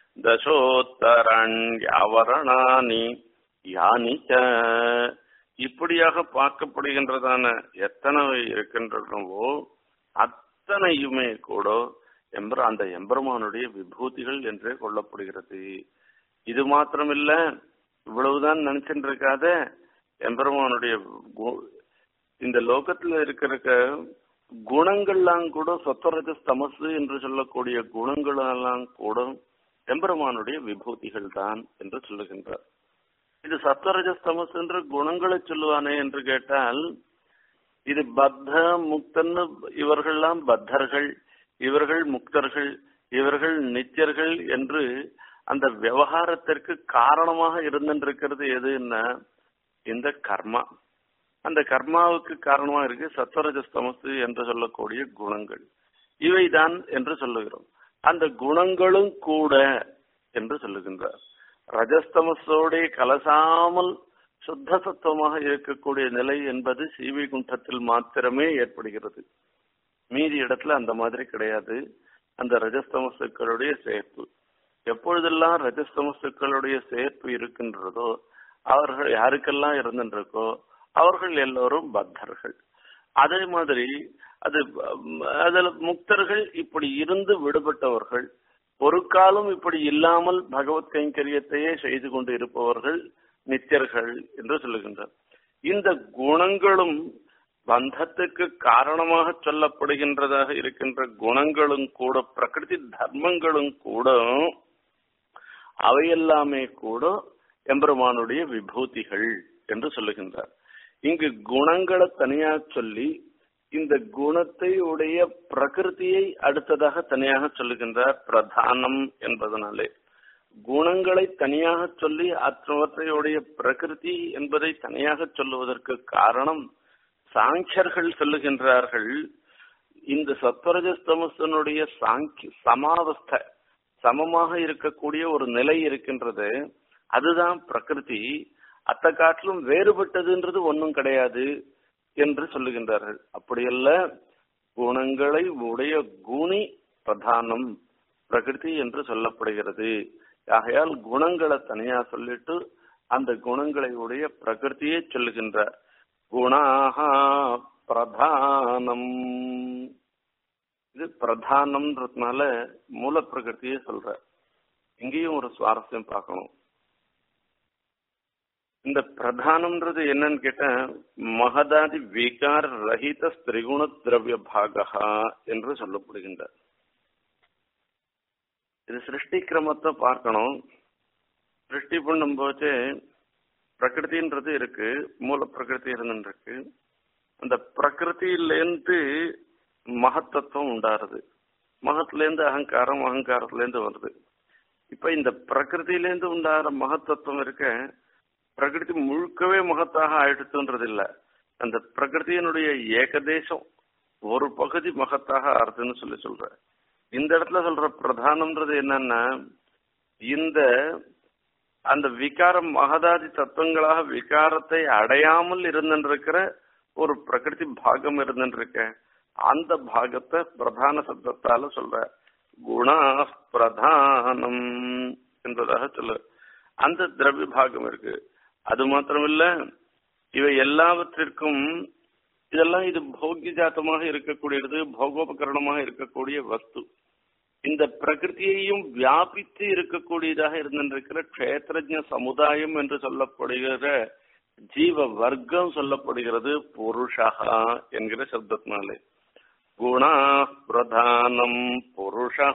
Speaker 1: தசோத்தரண்யாவரணானி யானிச்ச இப்படியாக பார்க்கப்படுகின்றதான எத்தனை இருக்கின்றனவோ அத்தனையுமே கூட எம்பர அந்த எம்பெருமானுடைய விபூதிகள் என்றே கொள்ளப்படுகிறது இது மாத்திரமில்ல இவ்வளவுதான் நினைச்சுட்டு இருக்காத எம்பெருமானுடைய இந்த லோகத்துல இருக்கிற குணங்கள்லாம் கூட சொத்தரஜ தமசு என்று சொல்லக்கூடிய குணங்கள் எல்லாம் கூட எம்பெருமானுடைய விபூதிகள் தான் என்று சொல்லுகின்றார் இது சத்வரஜ தமசு என்ற குணங்களை சொல்லுவானே என்று கேட்டால் இது பத்த முக்தன்னு இவர்கள்லாம் பத்தர்கள் இவர்கள் முக்தர்கள் இவர்கள் நித்தியர்கள் என்று அந்த விவகாரத்திற்கு காரணமாக இருந்திருக்கிறது எதுன்னா இந்த கர்மா அந்த கர்மாவுக்கு காரணமா இருக்கு சத்வரஜஸ்தமசு என்று சொல்லக்கூடிய குணங்கள் இவைதான் என்று சொல்லுகிறோம் அந்த குணங்களும் கூட என்று சொல்லுகின்றார் ரஜஸ்தமசோட கலசாமல் சுத்த சத்துவமாக இருக்கக்கூடிய நிலை என்பது சீவிகுண்டத்தில் மாத்திரமே ஏற்படுகிறது மீதி இடத்துல அந்த மாதிரி கிடையாது அந்த ரஜஸ்தமசுக்களுடைய சேர்ப்பு எப்பொழுதெல்லாம் ரஜஸ்தமசுக்களுடைய சேர்ப்பு இருக்கின்றதோ அவர்கள் யாருக்கெல்லாம் இருந்துருக்கோ அவர்கள் எல்லோரும் பக்தர்கள் அதே மாதிரி அது அதுல முக்தர்கள் இப்படி இருந்து விடுபட்டவர்கள் ஒரு காலம் இப்படி இல்லாமல் பகவத் கைங்கரியத்தையே செய்து கொண்டு இருப்பவர்கள் நித்தியர்கள் என்று சொல்லுகின்றார் இந்த குணங்களும் பந்தத்துக்கு காரணமாக சொல்லப்படுகின்றதாக இருக்கின்ற குணங்களும் கூட பிரகிருதி தர்மங்களும் கூட அவையெல்லாமே கூட எம்பெருமானுடைய விபூதிகள் என்று சொல்லுகின்றார் இங்கு குணங்களை தனியா சொல்லி இந்த குணத்தை உடைய பிரகிருதியை அடுத்ததாக தனியாக சொல்லுகின்றார் பிரதானம் என்பதனாலே குணங்களை தனியாக சொல்லி அற்றவற்றையுடைய பிரகிருதி என்பதை தனியாக சொல்லுவதற்கு காரணம் சாங்கியர்கள் சொல்லுகின்றார்கள் இந்த சத்வரஜஸ்தமசனுடைய சாங்கி சமாவஸ்தை சமமாக இருக்கக்கூடிய ஒரு நிலை இருக்கின்றது அதுதான் பிரகிருதி அத்த காட்டிலும் வேறுபட்டதுன்றது ஒன்றும் கிடையாது என்று சொல்லுகின்றார்கள் அப்படியல்ல குணங்களை உடைய குணி பிரதானம் பிரகிருதி என்று சொல்லப்படுகிறது ஆகையால் குணங்களை தனியா சொல்லிட்டு அந்த குணங்களை உடைய பிரகிருதியை சொல்லுகின்றார் குணாகா பிரதானம் இது பிரதானம்ன்றதுனால மூல பிரகிருத்தியே சொல்ற இங்கேயும் ஒரு சுவாரஸ்யம் பார்க்கணும் இந்த பிரதானம்ன்றது என்னன்னு கேட்டா மகதாதி விகார ரஹித திரிகுண திரவிய பாகா என்று சொல்லப்படுகின்றார் இது சிருஷ்டி கிரமத்தை பார்க்கணும் சிருஷ்டி பண்ணும்போது பிரகிருதின்றது இருக்கு மூல பிரகிருதி இருந்துருக்கு அந்த பிரகிருதியிலேருந்து மகத்தத்துவம் உண்டாருது மகத்திலேருந்து அகங்காரம் அகங்காரத்திலேருந்து வருது இப்ப இந்த பிரகிருதியிலேருந்து உண்டாகிற மகத்தத்துவம் இருக்க பிரகிருதி முழுக்கவே மகத்தாக ஆயிடுத்துன்றது இல்ல அந்த பிரகிருதியினுடைய ஏகதேசம் ஒரு பகுதி மகத்தாக ஆறுதுன்னு சொல்லி சொல்ற இந்த இடத்துல சொல்ற பிரதானம்ன்றது என்னன்னா இந்த அந்த விகாரம் மகதாதி தத்துவங்களாக விகாரத்தை அடையாமல் இருந்திருக்கிற ஒரு பிரகிருதி பாகம் இருந்துருக்க அந்த பாகத்தை பிரதான சப்தத்தால சொல்ற குணா பிரதானம் என்பதாக சொல்லு அந்த திரவிய பாகம் இருக்கு அது மாத்திரமில்ல இவை எல்லாவற்றிற்கும் இதெல்லாம் இது போக்கிய ஜாத்தமாக இருக்கக்கூடியது போகோபகரணமாக இருக்கக்கூடிய வஸ்து இந்த பிரகிருதியையும் வியாபித்து இருக்கக்கூடியதாக இருந்திருக்கிற கஷேத்திரஜ சமுதாயம் என்று சொல்லப்படுகிற ஜீவ வர்க்கம் சொல்லப்படுகிறது புருஷா என்கிற சப்தத்தினாலே குணா பிரதானம் புருஷா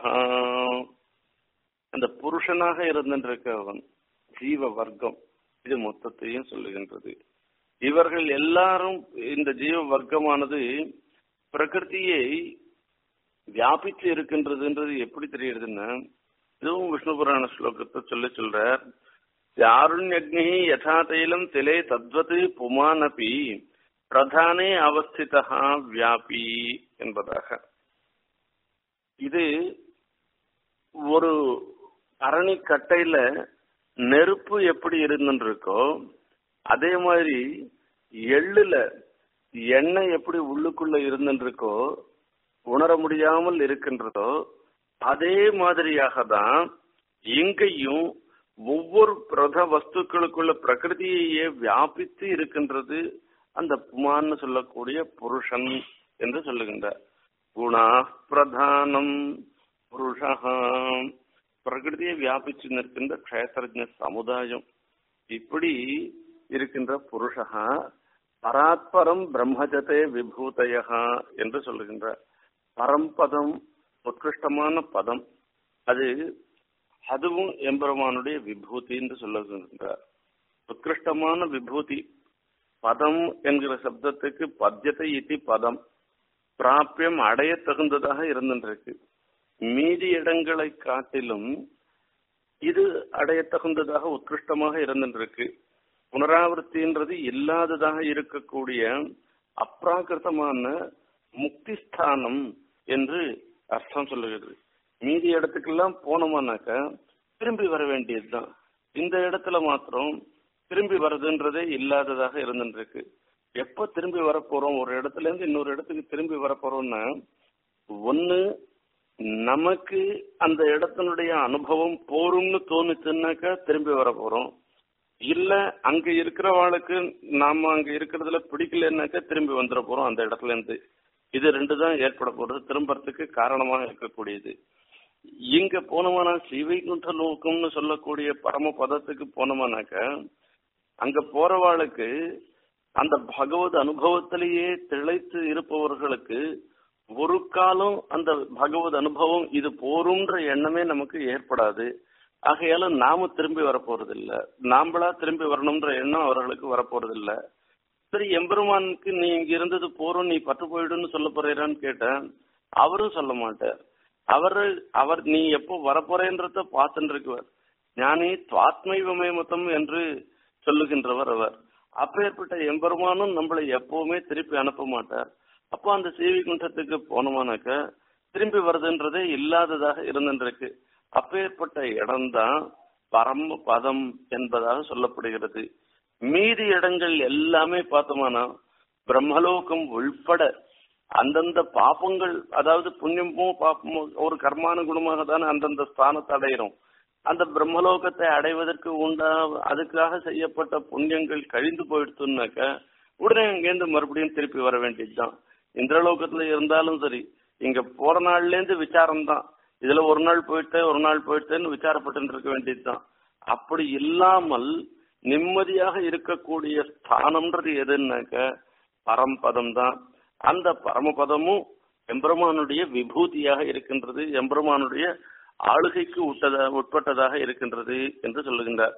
Speaker 1: அந்த புருஷனாக இருந்திருக்கவன் ஜீவ வர்க்கம் இது மொத்தத்தையும் சொல்லுகின்றது இவர்கள் எல்லாரும் இந்த ஜீவ வர்க்கமானது பிரகிருதியை வியாபித்து இருக்கின்றதுன்றது எப்படி தெரியுதுன்னா இதுவும் விஷ்ணு புராண ஸ்லோகத்தை சொல்லி சொல்றார் யாருண்யக்னி யதா தைலம் திலே தத்வத் புமானபி பிரதானே அவஸ்திதா வியாபி என்பதாக இது ஒரு அரணிக்கட்டையில நெருப்பு எப்படி இருந்துருக்கோ அதே மாதிரி எள்ளுல எண்ணெய் எப்படி உள்ளுக்குள்ள இருந்துருக்கோ உணர முடியாமல் இருக்கின்றதோ அதே மாதிரியாக தான் இங்கேயும் ஒவ்வொரு பிரத வஸ்துக்களுக்குள்ள பிரகிருதியையே வியாபித்து இருக்கின்றது அந்த புமான்னு சொல்லக்கூடிய புருஷன் என்று சொல்லுகின்றார் குணா பிரதானம் புருஷா பிரகிருதியை வியாபிச்சு நிற்கின்ற கஷேத்திரஜ சமுதாயம் இப்படி இருக்கின்ற புருஷா பராத்பரம் பிரம்மஜதே விபூதயா என்று சொல்லுகின்றார் பரம்பதம் உத்கிருஷ்டமான பதம் அது அதுவும் எம்பெருமானுடைய விபூதி என்று சொல்லுகின்றார் உத்கிருஷ்டமான விபூதி பதம் என்கிற சப்தத்துக்கு பத்தியத்தை இத்தி பதம் பிராபியம் அடைய தகுந்ததாக இருந்திருக்கு மீதி இடங்களை காட்டிலும் இது அடைய தகுந்ததாக உத்கிருஷ்டமாக இருந்திருக்கு புனராவர்த்தின்றது இல்லாததாக இருக்கக்கூடிய அப்ராகிருத்தமான முக்திஸ்தானம் என்று அர்த்தம் சொல்லுகிறது மீதி இடத்துக்கெல்லாம் போனோம்னாக்க திரும்பி வர வேண்டியதுதான் இந்த இடத்துல மாத்திரம் திரும்பி வர்றதுன்றதே இல்லாததாக இருந்துருக்கு எப்ப திரும்பி வரப்போறோம் ஒரு இடத்துல இருந்து இன்னொரு இடத்துக்கு திரும்பி வரப்போறோம்னா ஒன்னு நமக்கு அந்த இடத்தினுடைய அனுபவம் போரும்னு தோணுச்சுன்னாக்கா திரும்பி வர போறோம் இல்ல அங்க இருக்கிறவாளுக்கு நாம அங்க இருக்கிறதுல பிடிக்கலன்னாக்கா திரும்பி வந்துட போறோம் அந்த இடத்துல இருந்து இது ரெண்டு தான் ஏற்பட போறது திரும்பறதுக்கு காரணமாக இருக்கக்கூடியது இங்க போனோமானா ஸ்ரீவைகுண்ட லோகம்னு சொல்லக்கூடிய பரம பதத்துக்கு போனோமானாக்க அங்க போறவாளுக்கு அந்த பகவத் அனுபவத்திலேயே திளைத்து இருப்பவர்களுக்கு ஒரு காலம் அந்த பகவத் அனுபவம் இது போரும்ன்ற எண்ணமே நமக்கு ஏற்படாது ஆகையால நாம திரும்பி வரப்போறது இல்ல நாம்பளா திரும்பி வரணும்ன்ற எண்ணம் அவர்களுக்கு வரப்போறது இல்ல சரி எம்பெருமானுக்கு நீ இங்க இருந்தது போறோம் நீ பட்டு போயிடுன்னு சொல்ல போறேன்னு கேட்டேன் அவரும் சொல்ல மாட்டார் அவரு அவர் நீ எப்போ வரப்போறேன்றத பார்த்துட்டு இருக்குவார் ஞானி துவாத்மைவமே மொத்தம் என்று சொல்லுகின்றவர் அவர் அப்பேற்பட்ட எம்பெருமானும் நம்மளை எப்பவுமே திருப்பி அனுப்ப மாட்டார் அப்போ அந்த சேவி குண்டத்துக்கு போனோமானாக்க திரும்பி வருதுன்றதே இல்லாததாக இருந்துருக்கு அப்பேற்பட்ட இடம்தான் பரம பதம் என்பதாக சொல்லப்படுகிறது மீதி இடங்கள் எல்லாமே பார்த்தோமானா பிரம்மலோகம் உள்பட அந்தந்த பாப்பங்கள் அதாவது புண்ணியமோ பாப்பமோ ஒரு கர்மானுகுணமாக தானே அந்தந்த ஸ்தானத்தை அடையிறோம் அந்த பிரம்மலோகத்தை அடைவதற்கு உண்டா அதுக்காக செய்யப்பட்ட புண்ணியங்கள் கழிந்து போயிடுச்சுனாக்க உடனே அங்கேருந்து மறுபடியும் திருப்பி வர வேண்டியதுதான் இந்திரலோகத்துல இருந்தாலும் சரி இங்க போற நாள்ல இருந்து விசாரம் தான் இதுல ஒரு நாள் போயிட்டு ஒரு நாள் போயிட்டேன்னு விசாரப்பட்டு இருக்க வேண்டியதுதான் அப்படி இல்லாமல் நிம்மதியாக இருக்கக்கூடிய ஸ்தானம்ன்றது எதுன்னாக்க பரம்பதம் தான் அந்த பரமபதமும் எம்பெருமானுடைய விபூதியாக இருக்கின்றது எம்பெருமானுடைய ஆளுகைக்கு உட்டதா உட்பட்டதாக இருக்கின்றது என்று சொல்லுகின்றார்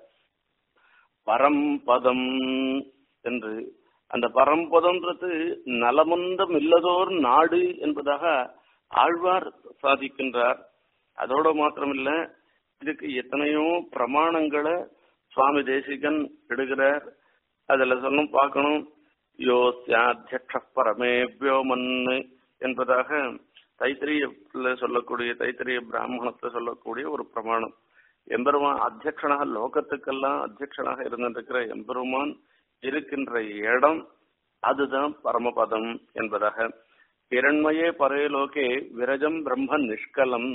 Speaker 1: பரம்பதம் என்று அந்த பரம்பதம்ன்றது நலமுந்தம் இல்லதோர் நாடு என்பதாக ஆழ்வார் சாதிக்கின்றார் அதோட மாத்திரமில்ல இதுக்கு எத்தனையோ பிரமாணங்களை சுவாமி தேசிகன் இடுகிறார் அதுல சொல்லும் பார்க்கணும் யோசியாத்தியக்ஷ பரமேபியோ மன்னு என்பதாக தைத்திரியத்துல சொல்லக்கூடிய தைத்திரிய பிராமணத்துல சொல்லக்கூடிய ஒரு பிரமாணம் எம்பெருமான் அத்தியக்ஷனாக லோகத்துக்கெல்லாம் அத்தியக்ஷனாக இருந்திருக்கிற எம்பெருமான் இருக்கின்ற இடம் அதுதான் பரமபதம் என்பதாக இரண்மயே பரேலோகே விரஜம் பிரம்ம நிஷ்கலம்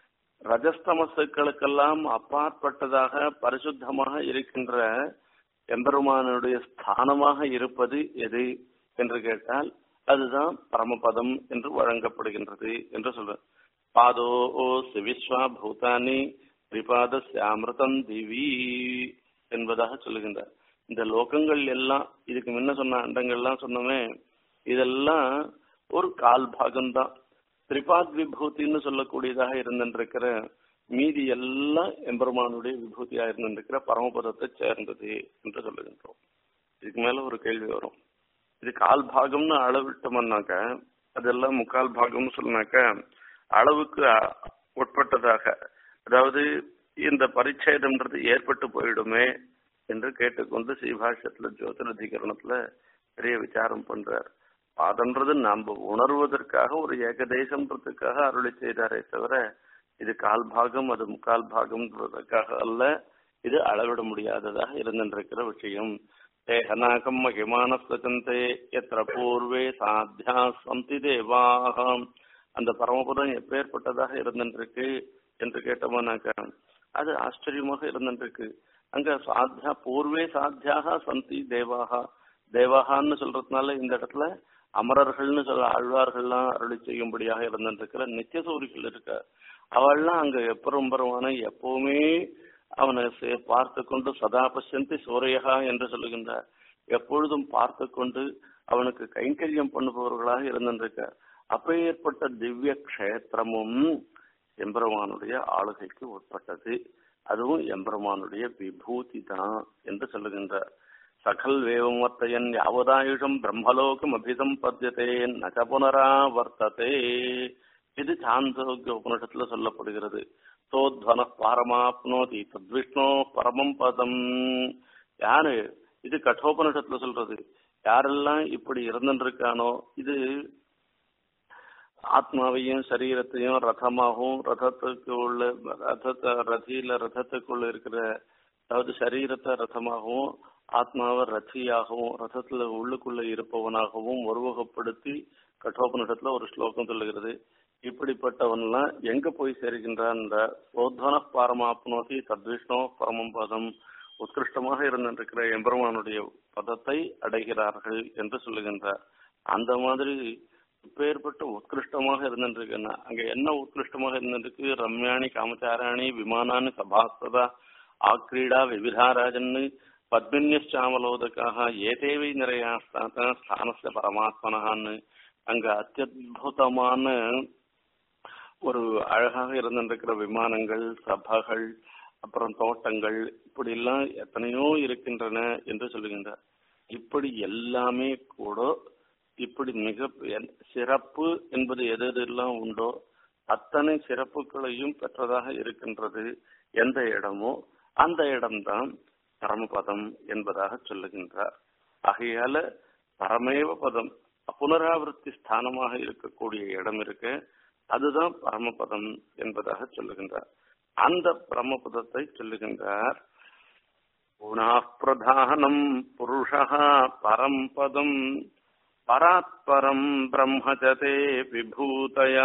Speaker 1: ரஜஸ்தமசுக்களுக்கெல்லாம் அப்பாற்பட்டதாக பரிசுத்தமாக இருக்கின்ற எம்பெருமானுடைய ஸ்தானமாக இருப்பது எது என்று கேட்டால் அதுதான் பரமபதம் என்று வழங்கப்படுகின்றது என்று சொல்ற பாதோ விஸ்வா பூதானி திரிபாத அமிர்தம் திவி என்பதாக சொல்லுகின்றார் இந்த லோகங்கள் எல்லாம் இதுக்கு முன்ன சொன்ன அண்டங்கள்லாம் சொன்னோமே இதெல்லாம் ஒரு கால் பாகம்தான் திரிபாத் விபூதின்னு சொல்லக்கூடியதாக இருந்திருக்கிற மீதி எல்லாம் எம்பெருமானுடைய விபூதியா இருந்திருக்கிற பரமபதத்தை சேர்ந்தது என்று சொல்லுகின்றோம் இதுக்கு மேல ஒரு கேள்வி வரும் இது கால் பாகம்னு அளவிட்டோம்னாக்க அதெல்லாம் முக்கால் பாகம்னு சொன்னாக்க அளவுக்கு உட்பட்டதாக அதாவது இந்த பரிச்சேதம்ன்றது ஏற்பட்டு போயிடுமே என்று கேட்டுக்கொண்டு ஸ்ரீபாஷ்யத்துல ஜோதிரதிகரணத்துல பெரிய விசாரம் பண்றார் பாதன்றது நாம் உணர்வதற்காக ஒரு ஏகதேசம்ன்றதுக்காக அருளி செய்தாரே தவிர இது கால் பாகம் அது முக்கால் பாகம்ன்றதுக்காக அல்ல இது அளவிட முடியாததாக இருந்திருக்கிற விஷயம் தேகநாகம் மகிமானஸ்தந்தே எத்திர பூர்வே சாத்தியா சந்தி தேவாகம் அந்த பரமபதம் எப்பேற்பட்டதாக இருந்திருக்கு என்று கேட்டோம்னாக்க அது ஆச்சரியமாக இருந்திருக்கு அங்க சாத்தியா பூர்வே சாத்தியாக சந்தி தேவாகா தேவாகான்னு சொல்றதுனால இந்த இடத்துல அமரர்கள்னு சொல்ல ஆழ்வார்கள்லாம் அருளி செய்யும்படியாக இருந்திருக்கிற நித்திய சூரிகள் இருக்க அவள்லாம் அங்க எப்பெரும்பெருமான எப்பவுமே அவனை பார்த்து கொண்டு சதா பசந்தி சூரியகா என்று சொல்லுகின்றார் எப்பொழுதும் பார்த்து கொண்டு அவனுக்கு கைங்கரியம் பண்ணுபவர்களாக இருந்திருக்க அப்பேற்பட்ட திவ்ய கஷேத்திரமும் எம்பெருமானுடைய ஆளுகைக்கு உட்பட்டது அதுவும் எம்பெருமானுடைய விபூதி தான் என்று சொல்லுகின்றார் சகல் வேவமர்த்தயன் யாவதாயுஷம் பிரம்மலோகம் அபிசம்பத்தியதே நக புனராவர்த்ததே இது சாந்தோக்கிய உபனிஷத்துல சொல்லப்படுகிறது சோத்வன பாரமாப்னோதி தத்விஷ்ணோ பரமம் பதம் யாரு இது கட்டோபனிஷத்துல சொல்றது யாரெல்லாம் இப்படி இருந்துருக்கானோ இது ஆத்மாவையும் சரீரத்தையும் ரதமாகவும் ரதத்துக்கு உள்ள ரதத்தை ரதியில ரதத்துக்குள்ள இருக்கிற அதாவது சரீரத்தை ரதமாகவும் ஆத்மாவை ரத்தியாகவும் ரதத்துல உள்ளுக்குள்ள இருப்பவனாகவும் உருவகப்படுத்தி கட்டோபனிடத்துல ஒரு ஸ்லோகம் சொல்லுகிறது இப்படிப்பட்டவன்லாம் எங்க போய் சேர்கின்றான் சோத்வன பாரமாப்னோதி தத்விஷ்ணோ பரமம் பதம் உத்கிருஷ்டமாக இருந்திருக்கிற எம்பெருமானுடைய பதத்தை அடைகிறார்கள் என்று சொல்லுகின்றார் அந்த மாதிரி இப்பேற்பட்ட உத்கிருஷ்டமாக இருந்திருக்குன்னா அங்க என்ன உத்கிருஷ்டமாக இருந்திருக்கு ரம்யாணி காமச்சாராணி விமானானி சபாஸ்ததா ஆக்ரீடா விவிதாராஜன்னு பத்மின்யச்சாமலோதக்காக ஏதேவை நிறையா ஸ்தானஸ்ய பரமாத்மனகான்னு அங்க அத்தியுதமான ஒரு அழகாக இருந்திருக்கிற விமானங்கள் சபைகள் அப்புறம் தோட்டங்கள் இப்படி எல்லாம் எத்தனையோ இருக்கின்றன என்று சொல்லுகின்றார் இப்படி எல்லாமே கூட இப்படி மிக சிறப்பு என்பது எது எதெல்லாம் உண்டோ அத்தனை சிறப்புகளையும் பெற்றதாக இருக்கின்றது எந்த இடமோ அந்த இடம்தான் பரமபதம் என்பதாக சொல்லுகின்றார் ஆகையால பரமேவ பதம் புனராவர்த்தி ஸ்தானமாக இருக்கக்கூடிய இடம் இருக்கு அதுதான் பரமபதம் என்பதாக சொல்லுகின்றார் அந்த பரமபதத்தை சொல்லுகின்றார் குணா பிரதானம் புருஷா பரம்பதம் பராத்பரம் பிரம்மச்சதே விபூதய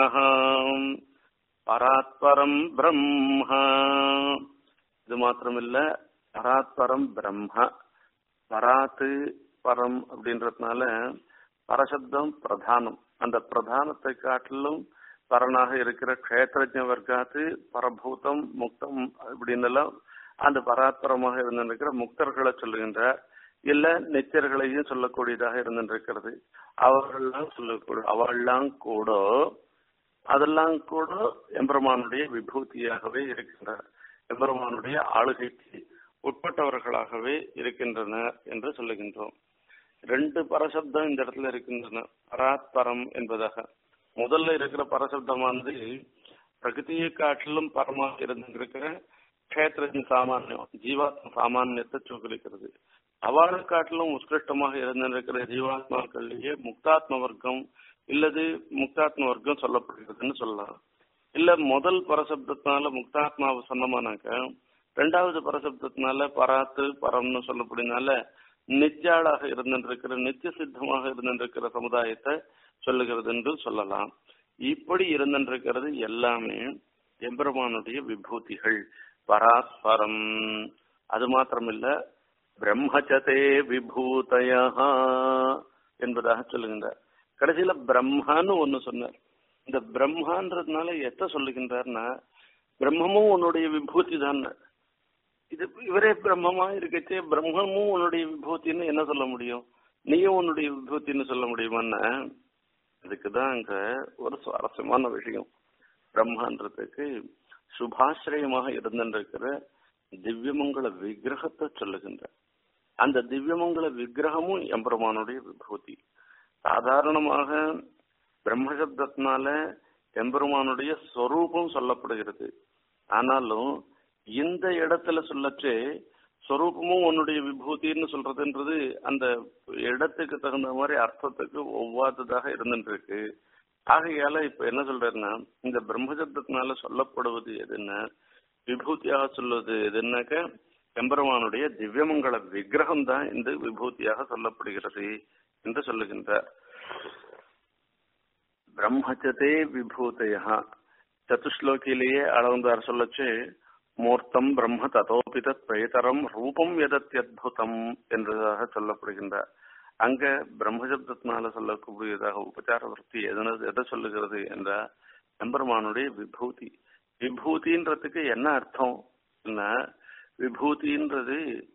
Speaker 1: பராத்பரம் பிரம்ம இது மாத்திரமில்ல பராத்பரம் பிரம்ம பராத்து பரம் அப்படின்றதுனால பரசப்தம் பிரதானம் அந்த பிரதானத்தை காட்டிலும் பரனாக இருக்கிற கஷேத்திரஜ வர்க்காத்து பரபூதம் முக்தம் அப்படின்னு எல்லாம் அந்த பராத்பரமாக இருந்திருக்கிற முக்தர்களை சொல்லுகின்றார் இல்ல நித்தியர்களையும் சொல்லக்கூடியதாக இருந்திருக்கிறது அவர்கள்லாம் சொல்லக்கூடிய அவள்லாம் கூட அதெல்லாம் கூட எம்பெருமானுடைய விபூதியாகவே இருக்கின்றார் எம்பெருமானுடைய ஆளுகைக்கு உட்பட்டவர்களாகவே இருக்கின்றனர் என்று சொல்லுகின்றோம் ரெண்டு பரசப்தம் இந்த இடத்துல இருக்கின்றன பராத்பரம் என்பதாக முதல்ல இருக்கிற பரசப்தமானது பிரகதியை காட்டிலும் பரமாக இருந்திருக்கிற கஷேத்திரத்தின் சாமானியம் ஜீவாத்ம சாமானியத்தை சொல்லிக்கிறது அவளை காட்டிலும் உத்கிருஷ்டமாக இருந்திருக்கிற ஜீவாத்மாக்கள்லயே முக்தாத்ம வர்க்கம் இல்லது முக்தாத்ம வர்க்கம் சொல்லப்படுகிறதுன்னு சொல்லலாம் இல்ல முதல் பரசப்தத்தினால முக்தாத்மாவை சொன்னமானாக்க ரெண்டாவது பரசப்தத்தினால பராத்து பரம்னு சொல்லக்கூடியனால நித்தியாளாக இருந்திருக்கிற நித்திய சித்தமாக இருந்திருக்கிற சமுதாயத்தை சொல்லுகிறது என்று சொல்லலாம் இப்படி இருந்திருக்கிறது எல்லாமே எம்பெருமானுடைய விபூதிகள் பராஸ்பரம் அது மாத்திரமில்ல பிரம்மச்சதே விபூதய என்பதாக சொல்லுகின்றார் கடைசியில பிரம்மான்னு ஒண்ணு சொன்னார் இந்த பிரம்மான்றதுனால எத்த சொல்லுகின்றார்னா பிரம்மமும் உன்னுடைய விபூதி தான் இது இவரே பிரம்மமா இருக்கச்சே பிரம்மமும் உன்னுடைய விபூத்தின்னு என்ன சொல்ல முடியும் நீயும் உன்னுடைய விபூத்தின்னு சொல்ல முடியுமான்னா இதுக்குதான் அங்க ஒரு சுவாரஸ்யமான விஷயம் பிரம்மான்றதுக்கு சுபாசிரயமாக இருந்திருக்கிற திவ்யமங்கல விக்கிரகத்தை சொல்லுகின்ற அந்த திவ்யமங்கல விக்கிரகமும் எம்பெருமானுடைய விபூதி சாதாரணமாக பிரம்மசப்தத்தினால எம்பெருமானுடைய ஸ்வரூபம் சொல்லப்படுகிறது ஆனாலும் இந்த இடத்துல சொல்லச்சே ஸ்வரூபமும் உன்னுடைய விபூதின்னு சொல்றதுன்றது அந்த இடத்துக்கு தகுந்த மாதிரி அர்த்தத்துக்கு ஒவ்வாததாக இருந்துட்டு இருக்கு ஆகையால இப்ப என்ன சொல்றேன்னா இந்த பிரம்மசப்தத்தினால சொல்லப்படுவது எதுன்னா விபூதியாக சொல்வது எதுனாக்க எம்பெருமானுடைய திவ்யமங்கல விக்கிரகம் தான் இந்த விபூதியாக சொல்லப்படுகிறது என்று சொல்லுகின்றார் பிரம்மச்சதே விபூதையா சதுஸ்லோகிலேயே அளவந்தார் சொல்லச்சு மூர்த்தம் பிரம்ம ததோபித பிரேதரம் ரூபம் எதத்யத்புதம் என்றதாக சொல்லப்படுகின்றார் அங்க பிரம்மசப்தத்தினால சொல்லக்கூடியதாக உபச்சார விற்பி எதன எதை சொல்லுகிறது என்ற எம்பெருமானுடைய விபூதி விபூதின்றதுக்கு என்ன அர்த்தம் விபூதின்றது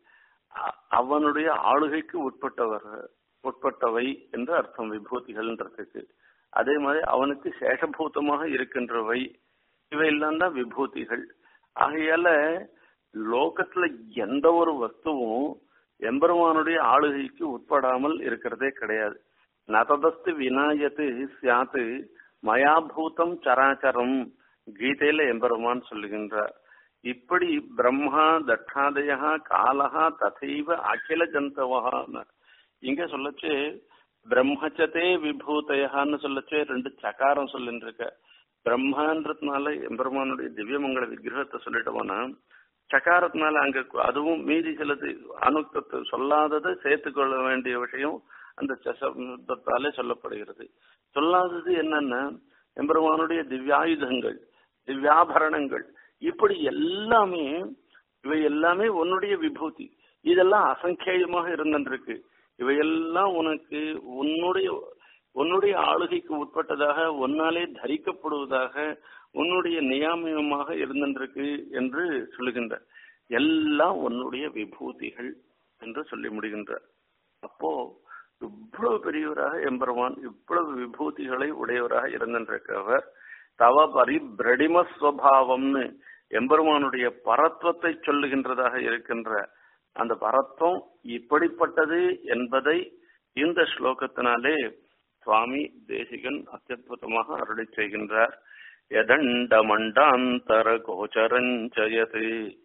Speaker 1: அவனுடைய ஆளுகைக்கு உட்பட்டவர் உட்பட்டவை என்று அர்த்தம் விபூதிகள்ன்றதுக்கு அதே மாதிரி அவனுக்கு சேஷபூதமாக இருக்கின்றவை இவையெல்லாம் தான் விபூதிகள் ஆகையால லோகத்துல எந்த ஒரு வஸ்துவும் எம்பெருமானுடைய ஆளுகைக்கு உட்படாமல் இருக்கிறதே கிடையாது நததஸ்து வினாயத்து சியாத்து மயாபூதம் சராச்சரம் கீதையில எம்பெருமான் சொல்லுகின்றார் இப்படி பிரம்மா தட்சாதயா காலஹா ததைவ அகில ஜந்தவஹா இங்க சொல்லச்சு பிரம்மச்சதே விபூதயான்னு சொல்லச்சு ரெண்டு சகாரம் சொல்லிட்டு இருக்க பிரம்மான்றதுனால எம்பெருமானுடைய திவ்யமங்கல விக்கிரகத்தை சொல்லிட்டோம்னா சகாரத்தினால அங்க அதுவும் மீதி சிலது அணுக்கத்தை சொல்லாததை சேர்த்துக்கொள்ள வேண்டிய விஷயம் அந்த சசப்தத்தாலே சொல்லப்படுகிறது சொல்லாதது என்னன்னா எம்பெருமானுடைய திவ்யாயுதங்கள் திவ்யாபரணங்கள் இப்படி எல்லாமே இவை எல்லாமே உன்னுடைய விபூதி இதெல்லாம் அசங்கேயமாக இருந்திருக்கு இவையெல்லாம் உனக்கு உன்னுடைய உன்னுடைய ஆளுகைக்கு உட்பட்டதாக உன்னாலே தரிக்கப்படுவதாக உன்னுடைய நியாமியமாக இருந்திருக்கு என்று சொல்லுகின்ற எல்லாம் உன்னுடைய விபூதிகள் என்று சொல்லி முடிகின்றார் அப்போ இவ்வளவு பெரியவராக எம்பெருமான் இவ்வளவு விபூதிகளை உடையவராக இருந்திருக்கிறவர் தவ பரிபிரடிம ஸ்வபாவம்னு எம்பெருமானுடைய பரத்வத்தை சொல்லுகின்றதாக இருக்கின்ற அந்த பரத்வம் இப்படிப்பட்டது என்பதை இந்த ஸ்லோகத்தினாலே சுவாமி தேசிகன் அத்தியுதமாக அருளி செய்கின்றார் யதண்ட மண்டாந்தர கோச்சரஞ்சயத்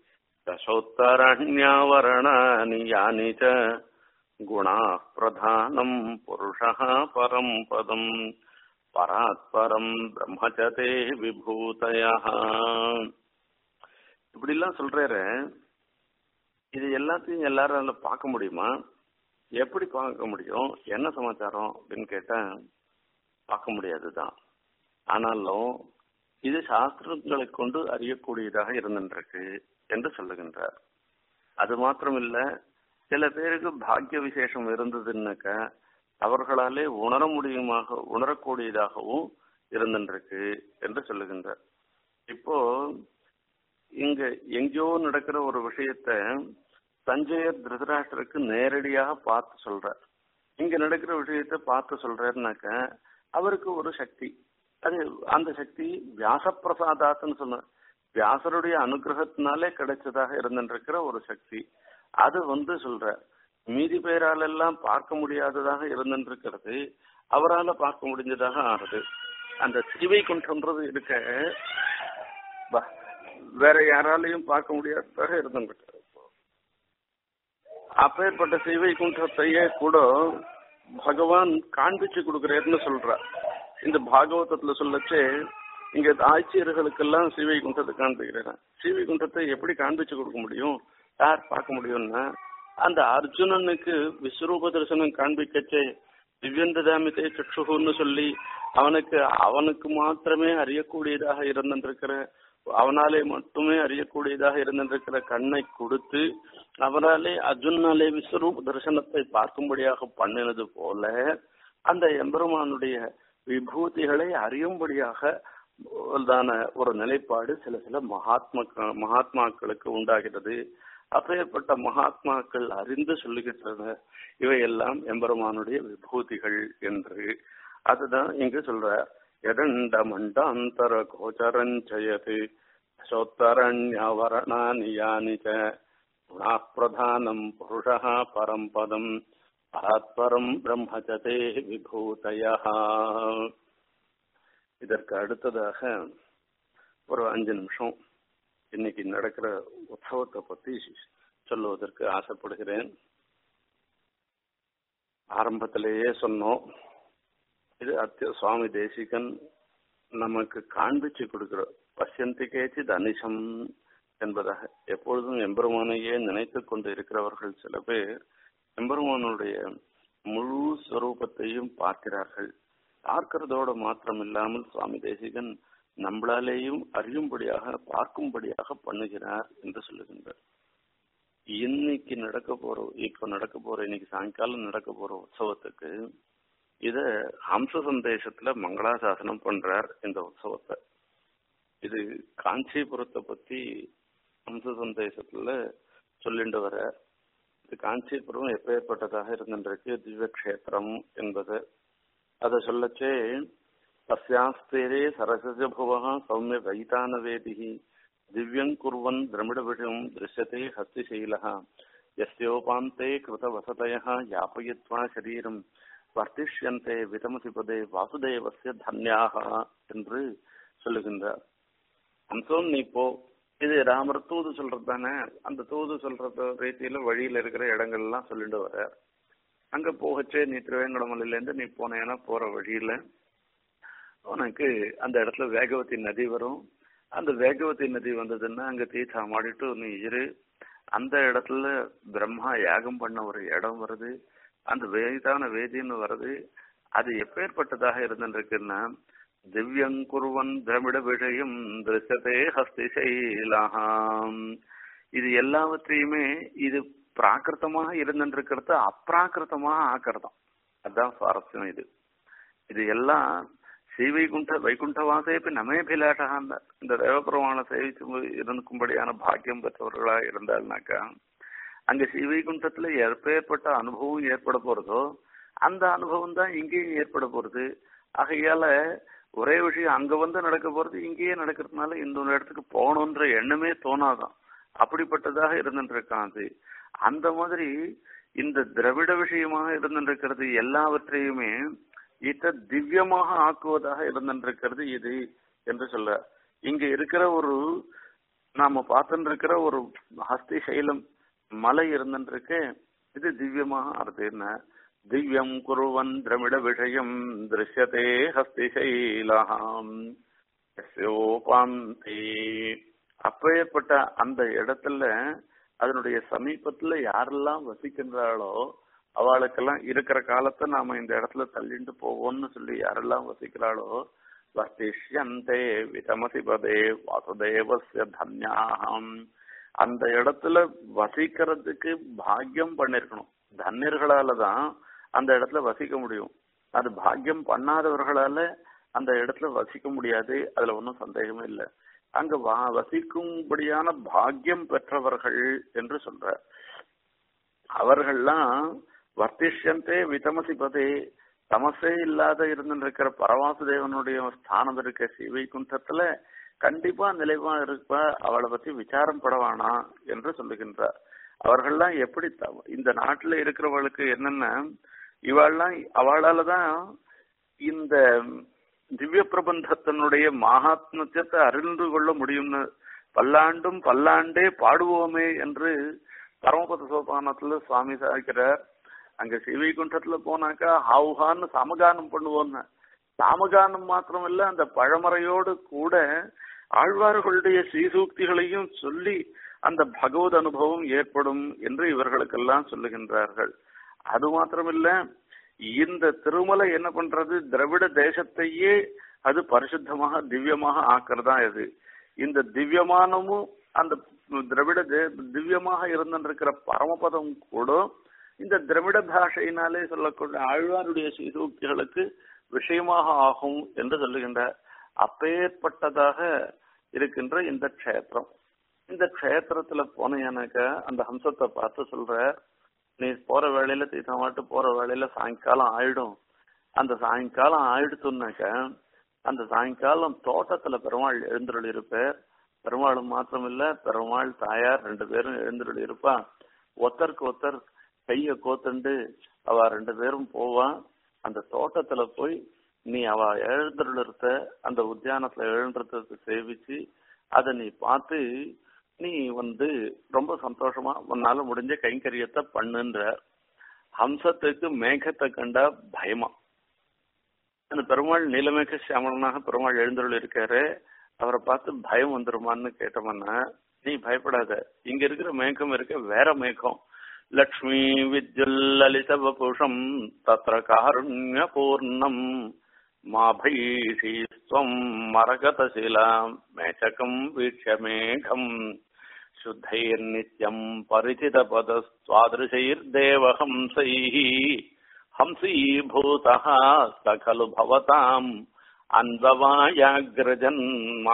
Speaker 1: தசோத்தரண்யாவரணானி யானி ச குணா பிரதானம் புருஷः பரம் பதம் பராத்பரம் பிரம்மச்சதே விபூதயா இப்படிலாம் சொல்றாரு இது எல்லாத்தையும் எல்லாரால பார்க்க முடியுமா எப்படி பார்க்க முடியும் என்ன சமாச்சாரம் அப்படின்னு கேட்டா பார்க்க முடியாதுதான் ஆனாலும் இது சாஸ்திரங்களை கொண்டு அறியக்கூடியதாக இருந்துருக்கு என்று சொல்லுகின்றார் அது மாத்திரமில்ல சில பேருக்கு பாக்கிய விசேஷம் இருந்ததுன்னாக்க அவர்களாலே உணர முடியுமாக உணரக்கூடியதாகவும் இருந்துருக்கு என்று சொல்லுகின்றார் இப்போ இங்க எங்கேயோ நடக்கிற ஒரு விஷயத்த சஞ்சயர் திருதராஷ்டருக்கு நேரடியாக பார்த்து சொல்றார் இங்க நடக்கிற விஷயத்த பார்த்து சொல்றாருனாக்க அவருக்கு ஒரு சக்தி அது அந்த சக்தி வியாசப்பிரசாதாத்துன்னு சொன்ன வியாசருடைய அனுகிரகத்தினாலே கிடைச்சதாக இருந்திருக்கிற ஒரு சக்தி அது வந்து சொல்ற மீதி பேரால் எல்லாம் பார்க்க முடியாததாக இருந்திருக்கிறது அவரால பார்க்க முடிஞ்சதாக ஆறுது அந்த சிவை குன்றம்ன்றது இருக்க ப- வேற யாராலையும் பார்க்க முடியாததாக இருந்திருக்கு அப்பேற்பட்ட சிவை குன்றத்தையே கூட பகவான் காண்பிச்சு கொடுக்கிறேன்னு சொல்றார் இந்த பாகவதத்துல சொல்லச்சே இங்க ஆட்சியர்களுக்கெல்லாம் சிவை குண்டத்தை காண்பிக்கிறேன் சிவை குண்டத்தை எப்படி காண்பிச்சு கொடுக்க முடியும் யார் பார்க்க முடியும்னா அந்த அர்ஜுனனுக்கு விஸ்வரூப தரிசனம் காண்பிக்கச்சே திவ்யந்ததாமிதே சற்றுன்னு சொல்லி அவனுக்கு அவனுக்கு மாத்திரமே அறியக்கூடியதாக இருந்திருக்கிற அவனாலே மட்டுமே அறியக்கூடியதாக இருந்திருக்கிற கண்ணை கொடுத்து அவராலே அர்ஜுனாலே விஸ்வரூப தரிசனத்தை பார்க்கும்படியாக பண்ணினது போல அந்த எம்பெருமானுடைய விபூதிகளை அறியும்படியாக தான ஒரு நிலைப்பாடு சில சில மகாத்மா மகாத்மாக்களுக்கு உண்டாகிறது அப்பேற்பட்ட மகாத்மாக்கள் அறிந்து சொல்லுகின்றன இவையெல்லாம் எம்பெருமானுடைய விபூதிகள் என்று அதுதான் இங்கு சொல்ற எதண்ட மண்டாந்தர கோச்சரஞ்சயது சோத்தரண்யவரணானி யானி ச குணாப் பிரதானம் புருஷா பரம் பதம் பராத்பரம் பிரம்மச்சதே விபூதயா இதற்கு அடுத்ததாக ஒரு அஞ்சு நிமிஷம் இன்னைக்கு நடக்கிற உற்சவத்தை பத்தி சொல்லுவதற்கு ஆசைப்படுகிறேன் ஆரம்பத்திலேயே சொன்னோம் இது அத்திய சுவாமி தேசிகன் நமக்கு காண்பிச்சு கொடுக்கிற பசியந்திகேச்சி தனிஷம் என்பதாக எப்பொழுதும் எம்பெருமானையே நினைத்து கொண்டு இருக்கிறவர்கள் சில பேர் எம்பெருமானுடைய முழு ஸ்வரூபத்தையும் பார்க்கிறார்கள் பார்க்கிறதோடு மாத்திரம் இல்லாமல் சுவாமி தேசிகன் நம்மளாலேயும் அறியும்படியாக பார்க்கும்படியாக பண்ணுகிறார் என்று சொல்லுகின்றார் இன்னைக்கு நடக்க போற இப்ப நடக்க போற இன்னைக்கு சாயங்காலம் நடக்க போற உற்சவத்துக்கு இத ஹம்ச சந்தேசத்துல மங்களாசாசனம் பண்றார் இந்த உற்சவத்தை இது காஞ்சிபுரத்தை பத்தி ஹம்ச சந்தேசத்துல சொல்லிட்டு வர இது காஞ்சிபுரம் எப்பேற்பட்டதாக இருந்திருக்கு திவ்ய கஷேத்திரம் என்பது அதை சொல்லச்சே தஸ்யாஸ்தேரே சரசஜ புவः சௌமிய வைதானவேதிः திவ்யம் குர்வன் திரமிடவிஷம் திருஷ்யते ஹஸ்திசைலः यस्योपान्ते कृतवसतयः यापयित्वा शरीरं வர்த்திஷ்யந்தே விதமதிபதே வாசுதேவசிய தன்யாக என்று சொல்லுகின்றார் அம்சம் நீ போ இது ராமர் தூது சொல்றது தானே அந்த தூது சொல்றது ரீதியில வழியில இருக்கிற இடங்கள்லாம் சொல்லிட்டு வர அங்க போகச்சே நீ திருவேங்கடமலையில இருந்து நீ போனேன்னா போற வழியில உனக்கு அந்த இடத்துல வேகவதி நதி வரும் அந்த வேகவதி நதி வந்ததுன்னா அங்க தீர்த்தம் ஆடிட்டு நீ இரு அந்த இடத்துல பிரம்மா யாகம் பண்ண ஒரு இடம் வருது அந்த வேதான வேதின்னு வருது அது எப்பேற்பட்டதாக இருந்துருக்குன்னா திவ்யங்குருவன் திரமிட விஷயம் திருஷதே ஹஸ்திசைலாகாம் இது எல்லாவற்றையுமே இது பிராகிருத்தமாக இருந்துருக்கிறது அப்பிராகிருத்தமாக ஆக்கிறதாம் அதுதான் சுவாரஸ்யம் இது இது எல்லாம் ஸ்ரீவைகுண்ட வைகுண்டவாசேப்பி நமேபிலாஷா இந்த தேவபெருமான சேவிச்சு இருக்கும்படியான பாக்கியம் பெற்றவர்களா இருந்தால்னாக்கா அங்க ஸ்ரீவைகுண்டத்துல எப்பேற்பட்ட அனுபவம் ஏற்பட போறதோ அந்த அனுபவம் தான் இங்கேயும் ஏற்பட போறது ஆகையால ஒரே விஷயம் அங்க வந்து நடக்க போறது இங்கேயே நடக்கிறதுனால இன்னொரு இடத்துக்கு போகணுன்ற எண்ணமே தோணாதான் அப்படிப்பட்டதாக இருந்துருக்கான் அது அந்த மாதிரி இந்த திரவிட விஷயமாக இருந்துருக்கிறது எல்லாவற்றையுமே இத திவ்யமாக ஆக்குவதாக இருந்திருக்கிறது இது என்று சொல்ல இங்க இருக்கிற ஒரு நாம பார்த்துட்டு இருக்கிற ஒரு ஹஸ்தி சைலம் மலை இருந்துருக்கு இது திவ்யமாக ஆறுது என்ன திவ்யம் குருவன் திரமிட விஷயம் திருஷ்யதே ஹஸ்தி சைலாம் அப்பேற்பட்ட அந்த இடத்துல அதனுடைய சமீபத்துல யாரெல்லாம் வசிக்கின்றாளோ அவளுக்கெல்லாம் இருக்கிற காலத்தை நாம இந்த இடத்துல தள்ளிட்டு போவோம்னு சொல்லி யாரெல்லாம் வசிக்கிறாளோ வர்த்திஷ்யந்தே விதமசிபதே வாசுதேவசிய தன்யாகம் அந்த இடத்துல வசிக்கிறதுக்கு பாக்கியம் பண்ணிருக்கணும் தன்யர்களால தான் அந்த இடத்துல வசிக்க முடியும் அது பாக்கியம் பண்ணாதவர்களால அந்த இடத்துல வசிக்க முடியாது அதுல ஒன்றும் சந்தேகமே இல்லை அங்கு வா- வசிக்கும்படியான பாக்கியம் பெற்றவர்கள் என்று சொல்ற அவர்கள்லாம் வர்த்திஷ்யந்தே விதமசிபதே தமசே இல்லாத இருந்திருக்கிற பரவாசுதேவனுடைய ஸ்தானம் இருக்க ஸ்ரீவைகுண்டத்துல கண்டிப்பா நிலைவா இருப்ப அவளை பத்தி விசாரம் பட வேணாம் என்று சொல்லுகின்றார் அவர்கள்லாம் எப்படி த- இந்த நாட்டுல இருக்கிறவளுக்கு என்னென்ன இவாள்லாம் அவளால தான் இந்த திவ்ய பிரபந்தத்தினுடைய மகாத்மத்தை அறிந்து கொள்ள முடியும்னு பல்லாண்டும் பல்லாண்டே பாடுவோமே என்று பரமபத சோபானத்துல சுவாமி சாய்க்கிறார் அங்க ஸ்ரீவைகுண்டத்துல போனாக்கா ஹவுஹான்னு சமகானம் பண்ணுவோன்னு சாமகானம் மாத்திரம் இல்ல அந்த பழமறையோடு கூட ஆழ்வார்களுடைய ஸ்ரீசூக்திகளையும் சொல்லி அந்த பகவத் அனுபவம் ஏற்படும் என்று இவர்களுக்கெல்லாம் சொல்லுகின்றார்கள் அது மாத்திரமில்ல இந்த திருமலை என்ன பண்றது திராவிட தேசத்தையே அது பரிசுத்தமாக திவ்யமாக ஆக்கிறதா இது இந்த திவ்யமானமும் அந்த திராவிட தே- திவ்யமாக இருந்திருக்கிற பரமபதம் கூட இந்த திராவிட பாஷையினாலே சொல்லக்கூடிய ஆழ்வாருடைய சீதூக்திகளுக்கு விஷயமாக ஆகும் என்று சொல்லுகின்றார் அப்பேற்பட்டதாக இருக்கின்ற இந்த க்ஷேத்திரம் இந்த க்ஷேத்திரத்துல போனேனாக்க அந்த ஹம்சத்தை பார்த்து சொல்ற நீ போற வேலையில தீசமாட்டு போற வேலையில சாயங்காலம் ஆயிடும் அந்த சாயங்காலம் ஆயிடுத்துனாக்க அந்த சாயங்காலம் தோட்டத்துல பெருமாள் எழுந்தருள் இருப்பார் பெருமாள் மாத்திரம் இல்ல பெருமாள் தாயார் ரெண்டு பேரும் எழுந்தருள் இருப்பா ஒருத்தருக்கு ஒருத்தர் கைய கோத்துண்டு அவ ரெண்டு பேரும் போவா அந்த தோட்டத்துல போய் நீ அவ எழுந்தருள் இருக்க அந்த உத்தியானத்துல எழுன்றதுக்கு சேவிச்சு அதை நீ பார்த்து நீ வந்து ரொம்ப சந்தோஷமா உன்னால முடிஞ்ச கைங்கரியத்தை பண்ணுன்ற ஹம்சத்துக்கு மேகத்தை கண்டா பயமா அந்த பெருமாள் நீலமேக சியாமலனாக பெருமாள் எழுந்தருள் இருக்காரு அவரை பார்த்து பயம் வந்துருமான்னு கேட்டோம்னா நீ பயப்படாத இங்க இருக்கிற மேகம் இருக்க வேற மேகம் லக்ஷ்மி வித்யுல்லலித வபுஷம் தத்ர காருண்ய பூர்ணம் மாபைஷி ஸ்வம் மரகதசிலாம் மேச்சகம் வீட்ச மேகம் शुद्धैर्नित्यम् परिचितपदस्त्वादृशैर्देवहंसैः हंसीभूतः स खलु भवताम् அன்பவாயாகிரஜன்மா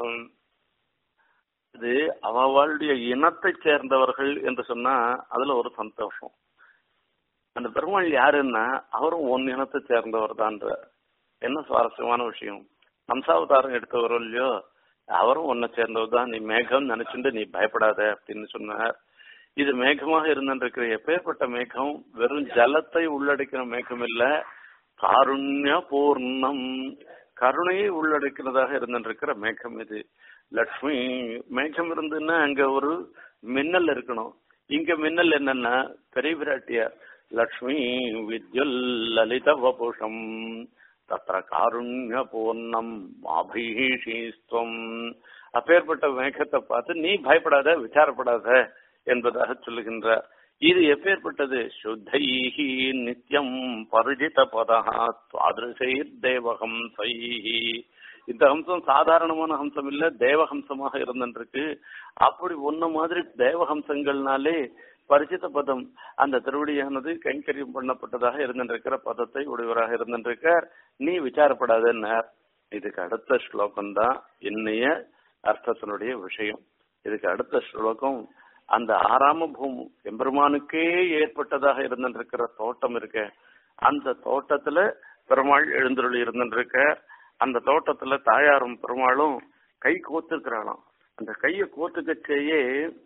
Speaker 1: இது அவளுடைய இனத்தைச் சேர்ந்தவர்கள் என்று சொன்னா அதுல ஒரு சந்தோஷம் அந்த பெருமாள் யாருன்னா அவரும் ஒன் இனத்தை சேர்ந்தவர் தான்ற என்ன சுவாரஸ்யமான விஷயம் ஹம்சாவதாரம் எடுத்தவரோ இல்லையோ அவரும் ஒன்ன சேர்ந்தவர் தான் நீ மேகம் நினைச்சுட்டு நீ பயப்படாத அப்படின்னு சொன்னார் இது மேகமாக இருந்திருக்கிற எப்பேற்பட்ட மேகம் வெறும் ஜலத்தை உள்ளடக்கிற மேகம் இல்ல காருண்ய பூர்ணம் கருணையை உள்ளடக்கிறதாக இருந்திருக்கிற மேகம் இது லக்ஷ்மி மேகம் இருந்துன்னா அங்க ஒரு மின்னல் இருக்கணும் இங்க மின்னல் என்னன்னா பெரிய பிராட்டியார் லக்ஷ்மி வித்யுல் லலித வபுஷம் தத்திர காருண்ய பூர்ணம் மாபீஷீஸ்துவம் அப்பேற்பட்ட மேகத்தை பார்த்து நீ பயப்படாத விசாரப்படாத என்பதாக சொல்லுகின்றார் இது எப்பேற்பட்டது சுத்தைஹி நித்தியம் பரிஜித பதா துவாதிருஷைர் தேவகம் சைஹி இந்த ஹம்சம் சாதாரணமான ஹம்சம் இல்ல தேவஹம்சமாக இருந்திருக்கு அப்படி ஒன்ன மாதிரி தேவஹம்சங்கள்னாலே பரிச்சித பதம் அந்த திருவடியானது கைங்கரியம் பண்ணப்பட்டதாக இருந்திருக்கிற பதத்தை உடையவராக இருந்திருக்கார் நீ விசாரப்படாதன்னார் இதுக்கு அடுத்த ஸ்லோகம் தான் இன்னைய அர்த்தத்தினுடைய விஷயம் இதுக்கு அடுத்த ஸ்லோகம் அந்த ஆறாம பூமி எம்பெருமானுக்கே ஏற்பட்டதாக இருந்திருக்கிற தோட்டம் இருக்க அந்த தோட்டத்துல பெருமாள் எழுந்தருளி இருந்திருக்க அந்த தோட்டத்துல தாயாரும் பெருமாளும் கை கோத்துக்கிறாளாம் அந்த கையை கோத்துக்கச்சேயே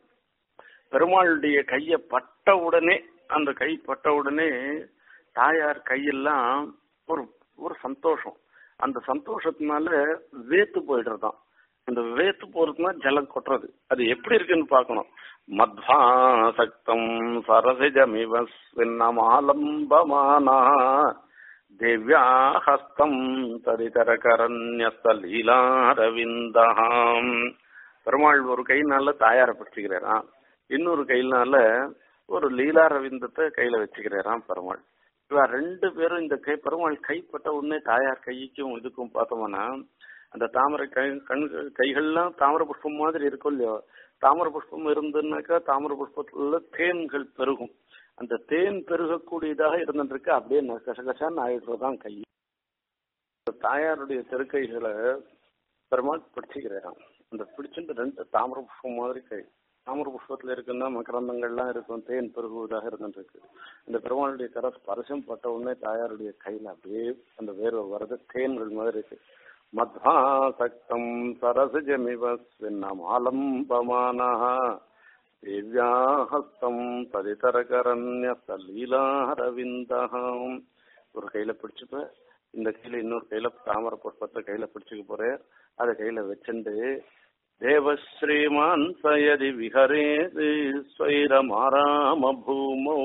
Speaker 1: பெருமாளுடைய கைய பட்ட உடனே அந்த கை பட்ட உடனே தாயார் கையெல்லாம் ஒரு ஒரு சந்தோஷம் அந்த சந்தோஷத்தினால வேத்து போயிடுறதாம் அந்த வேத்து போறதுனா ஜலம் கொட்டுறது அது எப்படி இருக்குன்னு பார்க்கணும் மத்வாசக்தம் சரசிஜமிவ சின்னமாலம்பமானா தேவ்யா ஹஸ்தம் தரிதர கரண்யஸ்த லீலாரவிந்தம் பெருமாள் ஒரு கையினால தாயார பிடிச்சுக்கிறாராம் இன்னொரு கையினால ஒரு லீலா ரவிந்தத்தை கையில வச்சுக்கிறாராம் பெருமாள் இவ ரெண்டு பேரும் இந்த கை பெருமாள் கைப்பட்ட உடனே தாயார் கைக்கும் இதுக்கும் பார்த்தோம்னா அந்த தாமரை கை கண் கைகள்லாம் தாமரை புஷ்பம் மாதிரி இருக்கும் இல்லையோ தாமரை புஷ்பம் இருந்துன்னாக்கா தாமரை புஷ்பத்துல தேன்கள் பெருகும் அந்த தேன் பெருகக்கூடியதாக இருந்துருக்கு அப்படியே கசகசான்னு ஆயிடுறதுதான் கை தாயாருடைய திருக்கைகளை பெருமாள் படிச்சுக்கிறாராம் அந்த பிடிச்சிட்டு ரெண்டு தாமிர புஷ்பம் மாதிரி கை தாமிர புஷ்பத்துல இருக்குன்னா மகரந்தங்கள்லாம் இருக்கும் தேன் பெருகுவதாக இருந்துருக்கு இந்த பெருமாளுடைய கரை ஸ்பர்சம் பட்ட உடனே தாயாருடைய கையில அப்படியே அந்த வேர்வை வர்றது தேன்கள் மாதிரி இருக்கு மத்வாசக்தம் சரசஜமிவ ஸ்வின்னமாலம்பமானா திவ்யாஹஸ்தம் ததிதரகரண்ய சலீலாரவிந்தகம் ஒரு கையில பிடிச்சுப்ப இந்த கையில இன்னொரு கையில தாமர புஷ்பத்தை கையில பிடிச்சுக்க போறேன் அதை கையில வச்சுண்டு தேவஸ்ரீமான் சயதி விஹரேது ஸ்வைரமாராம பூமௌ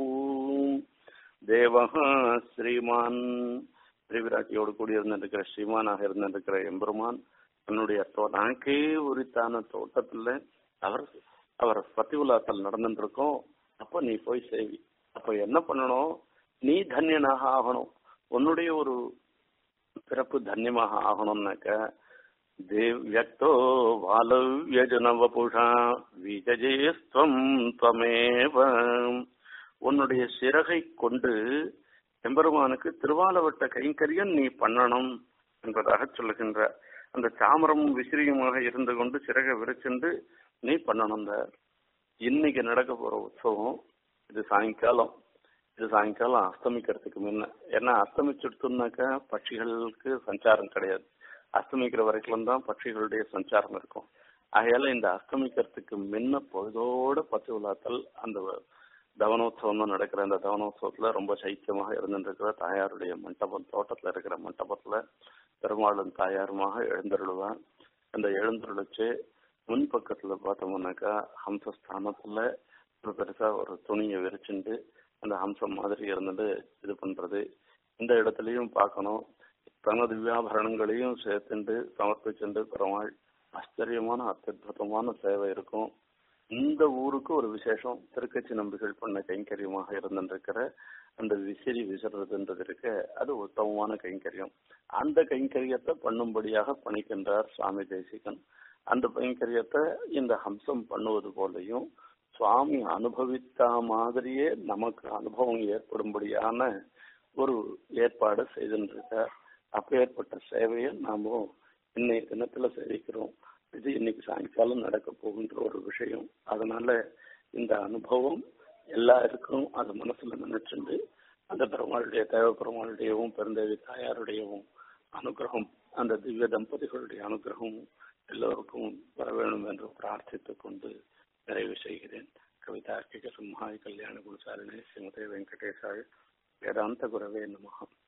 Speaker 1: தேவஹா ஸ்ரீமான் திரிவிராட்டியோடு கூடி இருந்திருக்கிற ஸ்ரீமானாக இருந்திருக்கிற எம்பெருமான் தன்னுடைய தனக்கே உரித்தான தோட்டத்துல அவர் அவர் பத்திவுலாத்தல் நடந்துட்டு இருக்கோம் அப்ப நீ போய் சேவி அப்ப என்ன பண்ணணும் நீ தன்யனாக ஆகணும் உன்னுடைய ஒரு பிறப்பு தன்யமாக ஆகணும்னாக்க தேவ் வியக்தோ வாலவ்யஜனவபுஷா விஜயேஸ்வம் துவமேவ உன்னுடைய சிறகை கொண்டு எம்பெருமானுக்கு திருவாலவட்ட கைங்கரியம் நீ பண்ணணும் என்பதாக சொல்லுகின்ற அந்த சாமரம் விசிறியுமாக இருந்து கொண்டு சிறகை விரிச்சுண்டு நீ பண்ணணும் இன்னைக்கு நடக்க போற உற்சவம் இது சாயங்காலம் இது சாயங்காலம் அஸ்தமிக்கிறதுக்கு முன்ன ஏன்னா அஸ்தமிச்சுடுத்துனாக்கா பட்சிகளுக்கு சஞ்சாரம் கிடையாது அஸ்தமிக்கிற வரைக்கும் தான் பட்சிகளுடைய சஞ்சாரம் இருக்கும் ஆகையால இந்த அஸ்தமிக்கிறதுக்கு முன்ன பொழுதோட பத்து விழாக்கள் அந்த தவனோத்சவம் தான் நடக்கிற அந்த தவனோத்சவத்துல ரொம்ப சைத்தியமாக இருந்துருக்கிற தாயாருடைய மண்டபம் தோட்டத்துல இருக்கிற மண்டபத்துல பெருமாளும் தாயாருமாக எழுந்தருளுவான் அந்த எழுந்தருளுச்சு முன் பக்கத்துல பார்த்தோம்னாக்கா ஹம்சஸ்தானத்துல ஒரு பெருசா ஒரு துணியை விரிச்சுண்டு அந்த ஹம்சம் மாதிரி இருந்துட்டு இது பண்றது இந்த இடத்துலயும் பார்க்கணும் தனது வியாபரணங்களையும் சேர்த்துண்டு சமர்ப்பிச்சுண்டு பெருமாள் ஆச்சரியமான அத்தியுதமான சேவை இருக்கும் இந்த ஊருக்கு ஒரு விசேஷம் திருக்கட்சி நம்பிகள் பண்ண கைங்கரியமாக இருந்திருக்கிற அந்த விசிறி விசிறதுன்றது இருக்க அது உத்தமமான கைங்கரியம் அந்த கைங்கரியத்தை பண்ணும்படியாக பணிக்கின்றார் சுவாமி தேசிகன் அந்த கைங்கரியத்தை இந்த ஹம்சம் பண்ணுவது போலையும் சுவாமி அனுபவித்த மாதிரியே நமக்கு அனுபவம் ஏற்படும்படியான ஒரு ஏற்பாடு செய்திருக்கார் அப்பேற்பட்ட சேவையை நாம இன்னைய தினத்துல சேவிக்கிறோம் இது இன்னைக்கு சாயங்காலம் நடக்க போகின்ற ஒரு விஷயம் அதனால இந்த அனுபவம் எல்லாருக்கும் அது மனசுல நினைச்சுண்டு அந்த பெருமாளுடைய தேவ பெருமாளுடையவும் பெருந்தேவி தாயாருடையவும் அனுகிரகம் அந்த திவ்ய தம்பதிகளுடைய அனுகிரகம் எல்லோருக்கும் வர வேண்டும் என்று பிரார்த்தித்துக் கொண்டு நிறைவு செய்கிறேன் கவிதார்க்கிக சிம்ஹாய் கல்யாண குருசாரிணி ஸ்ரீமதே வெங்கடேசாள் வேதாந்த குரவே நமகம்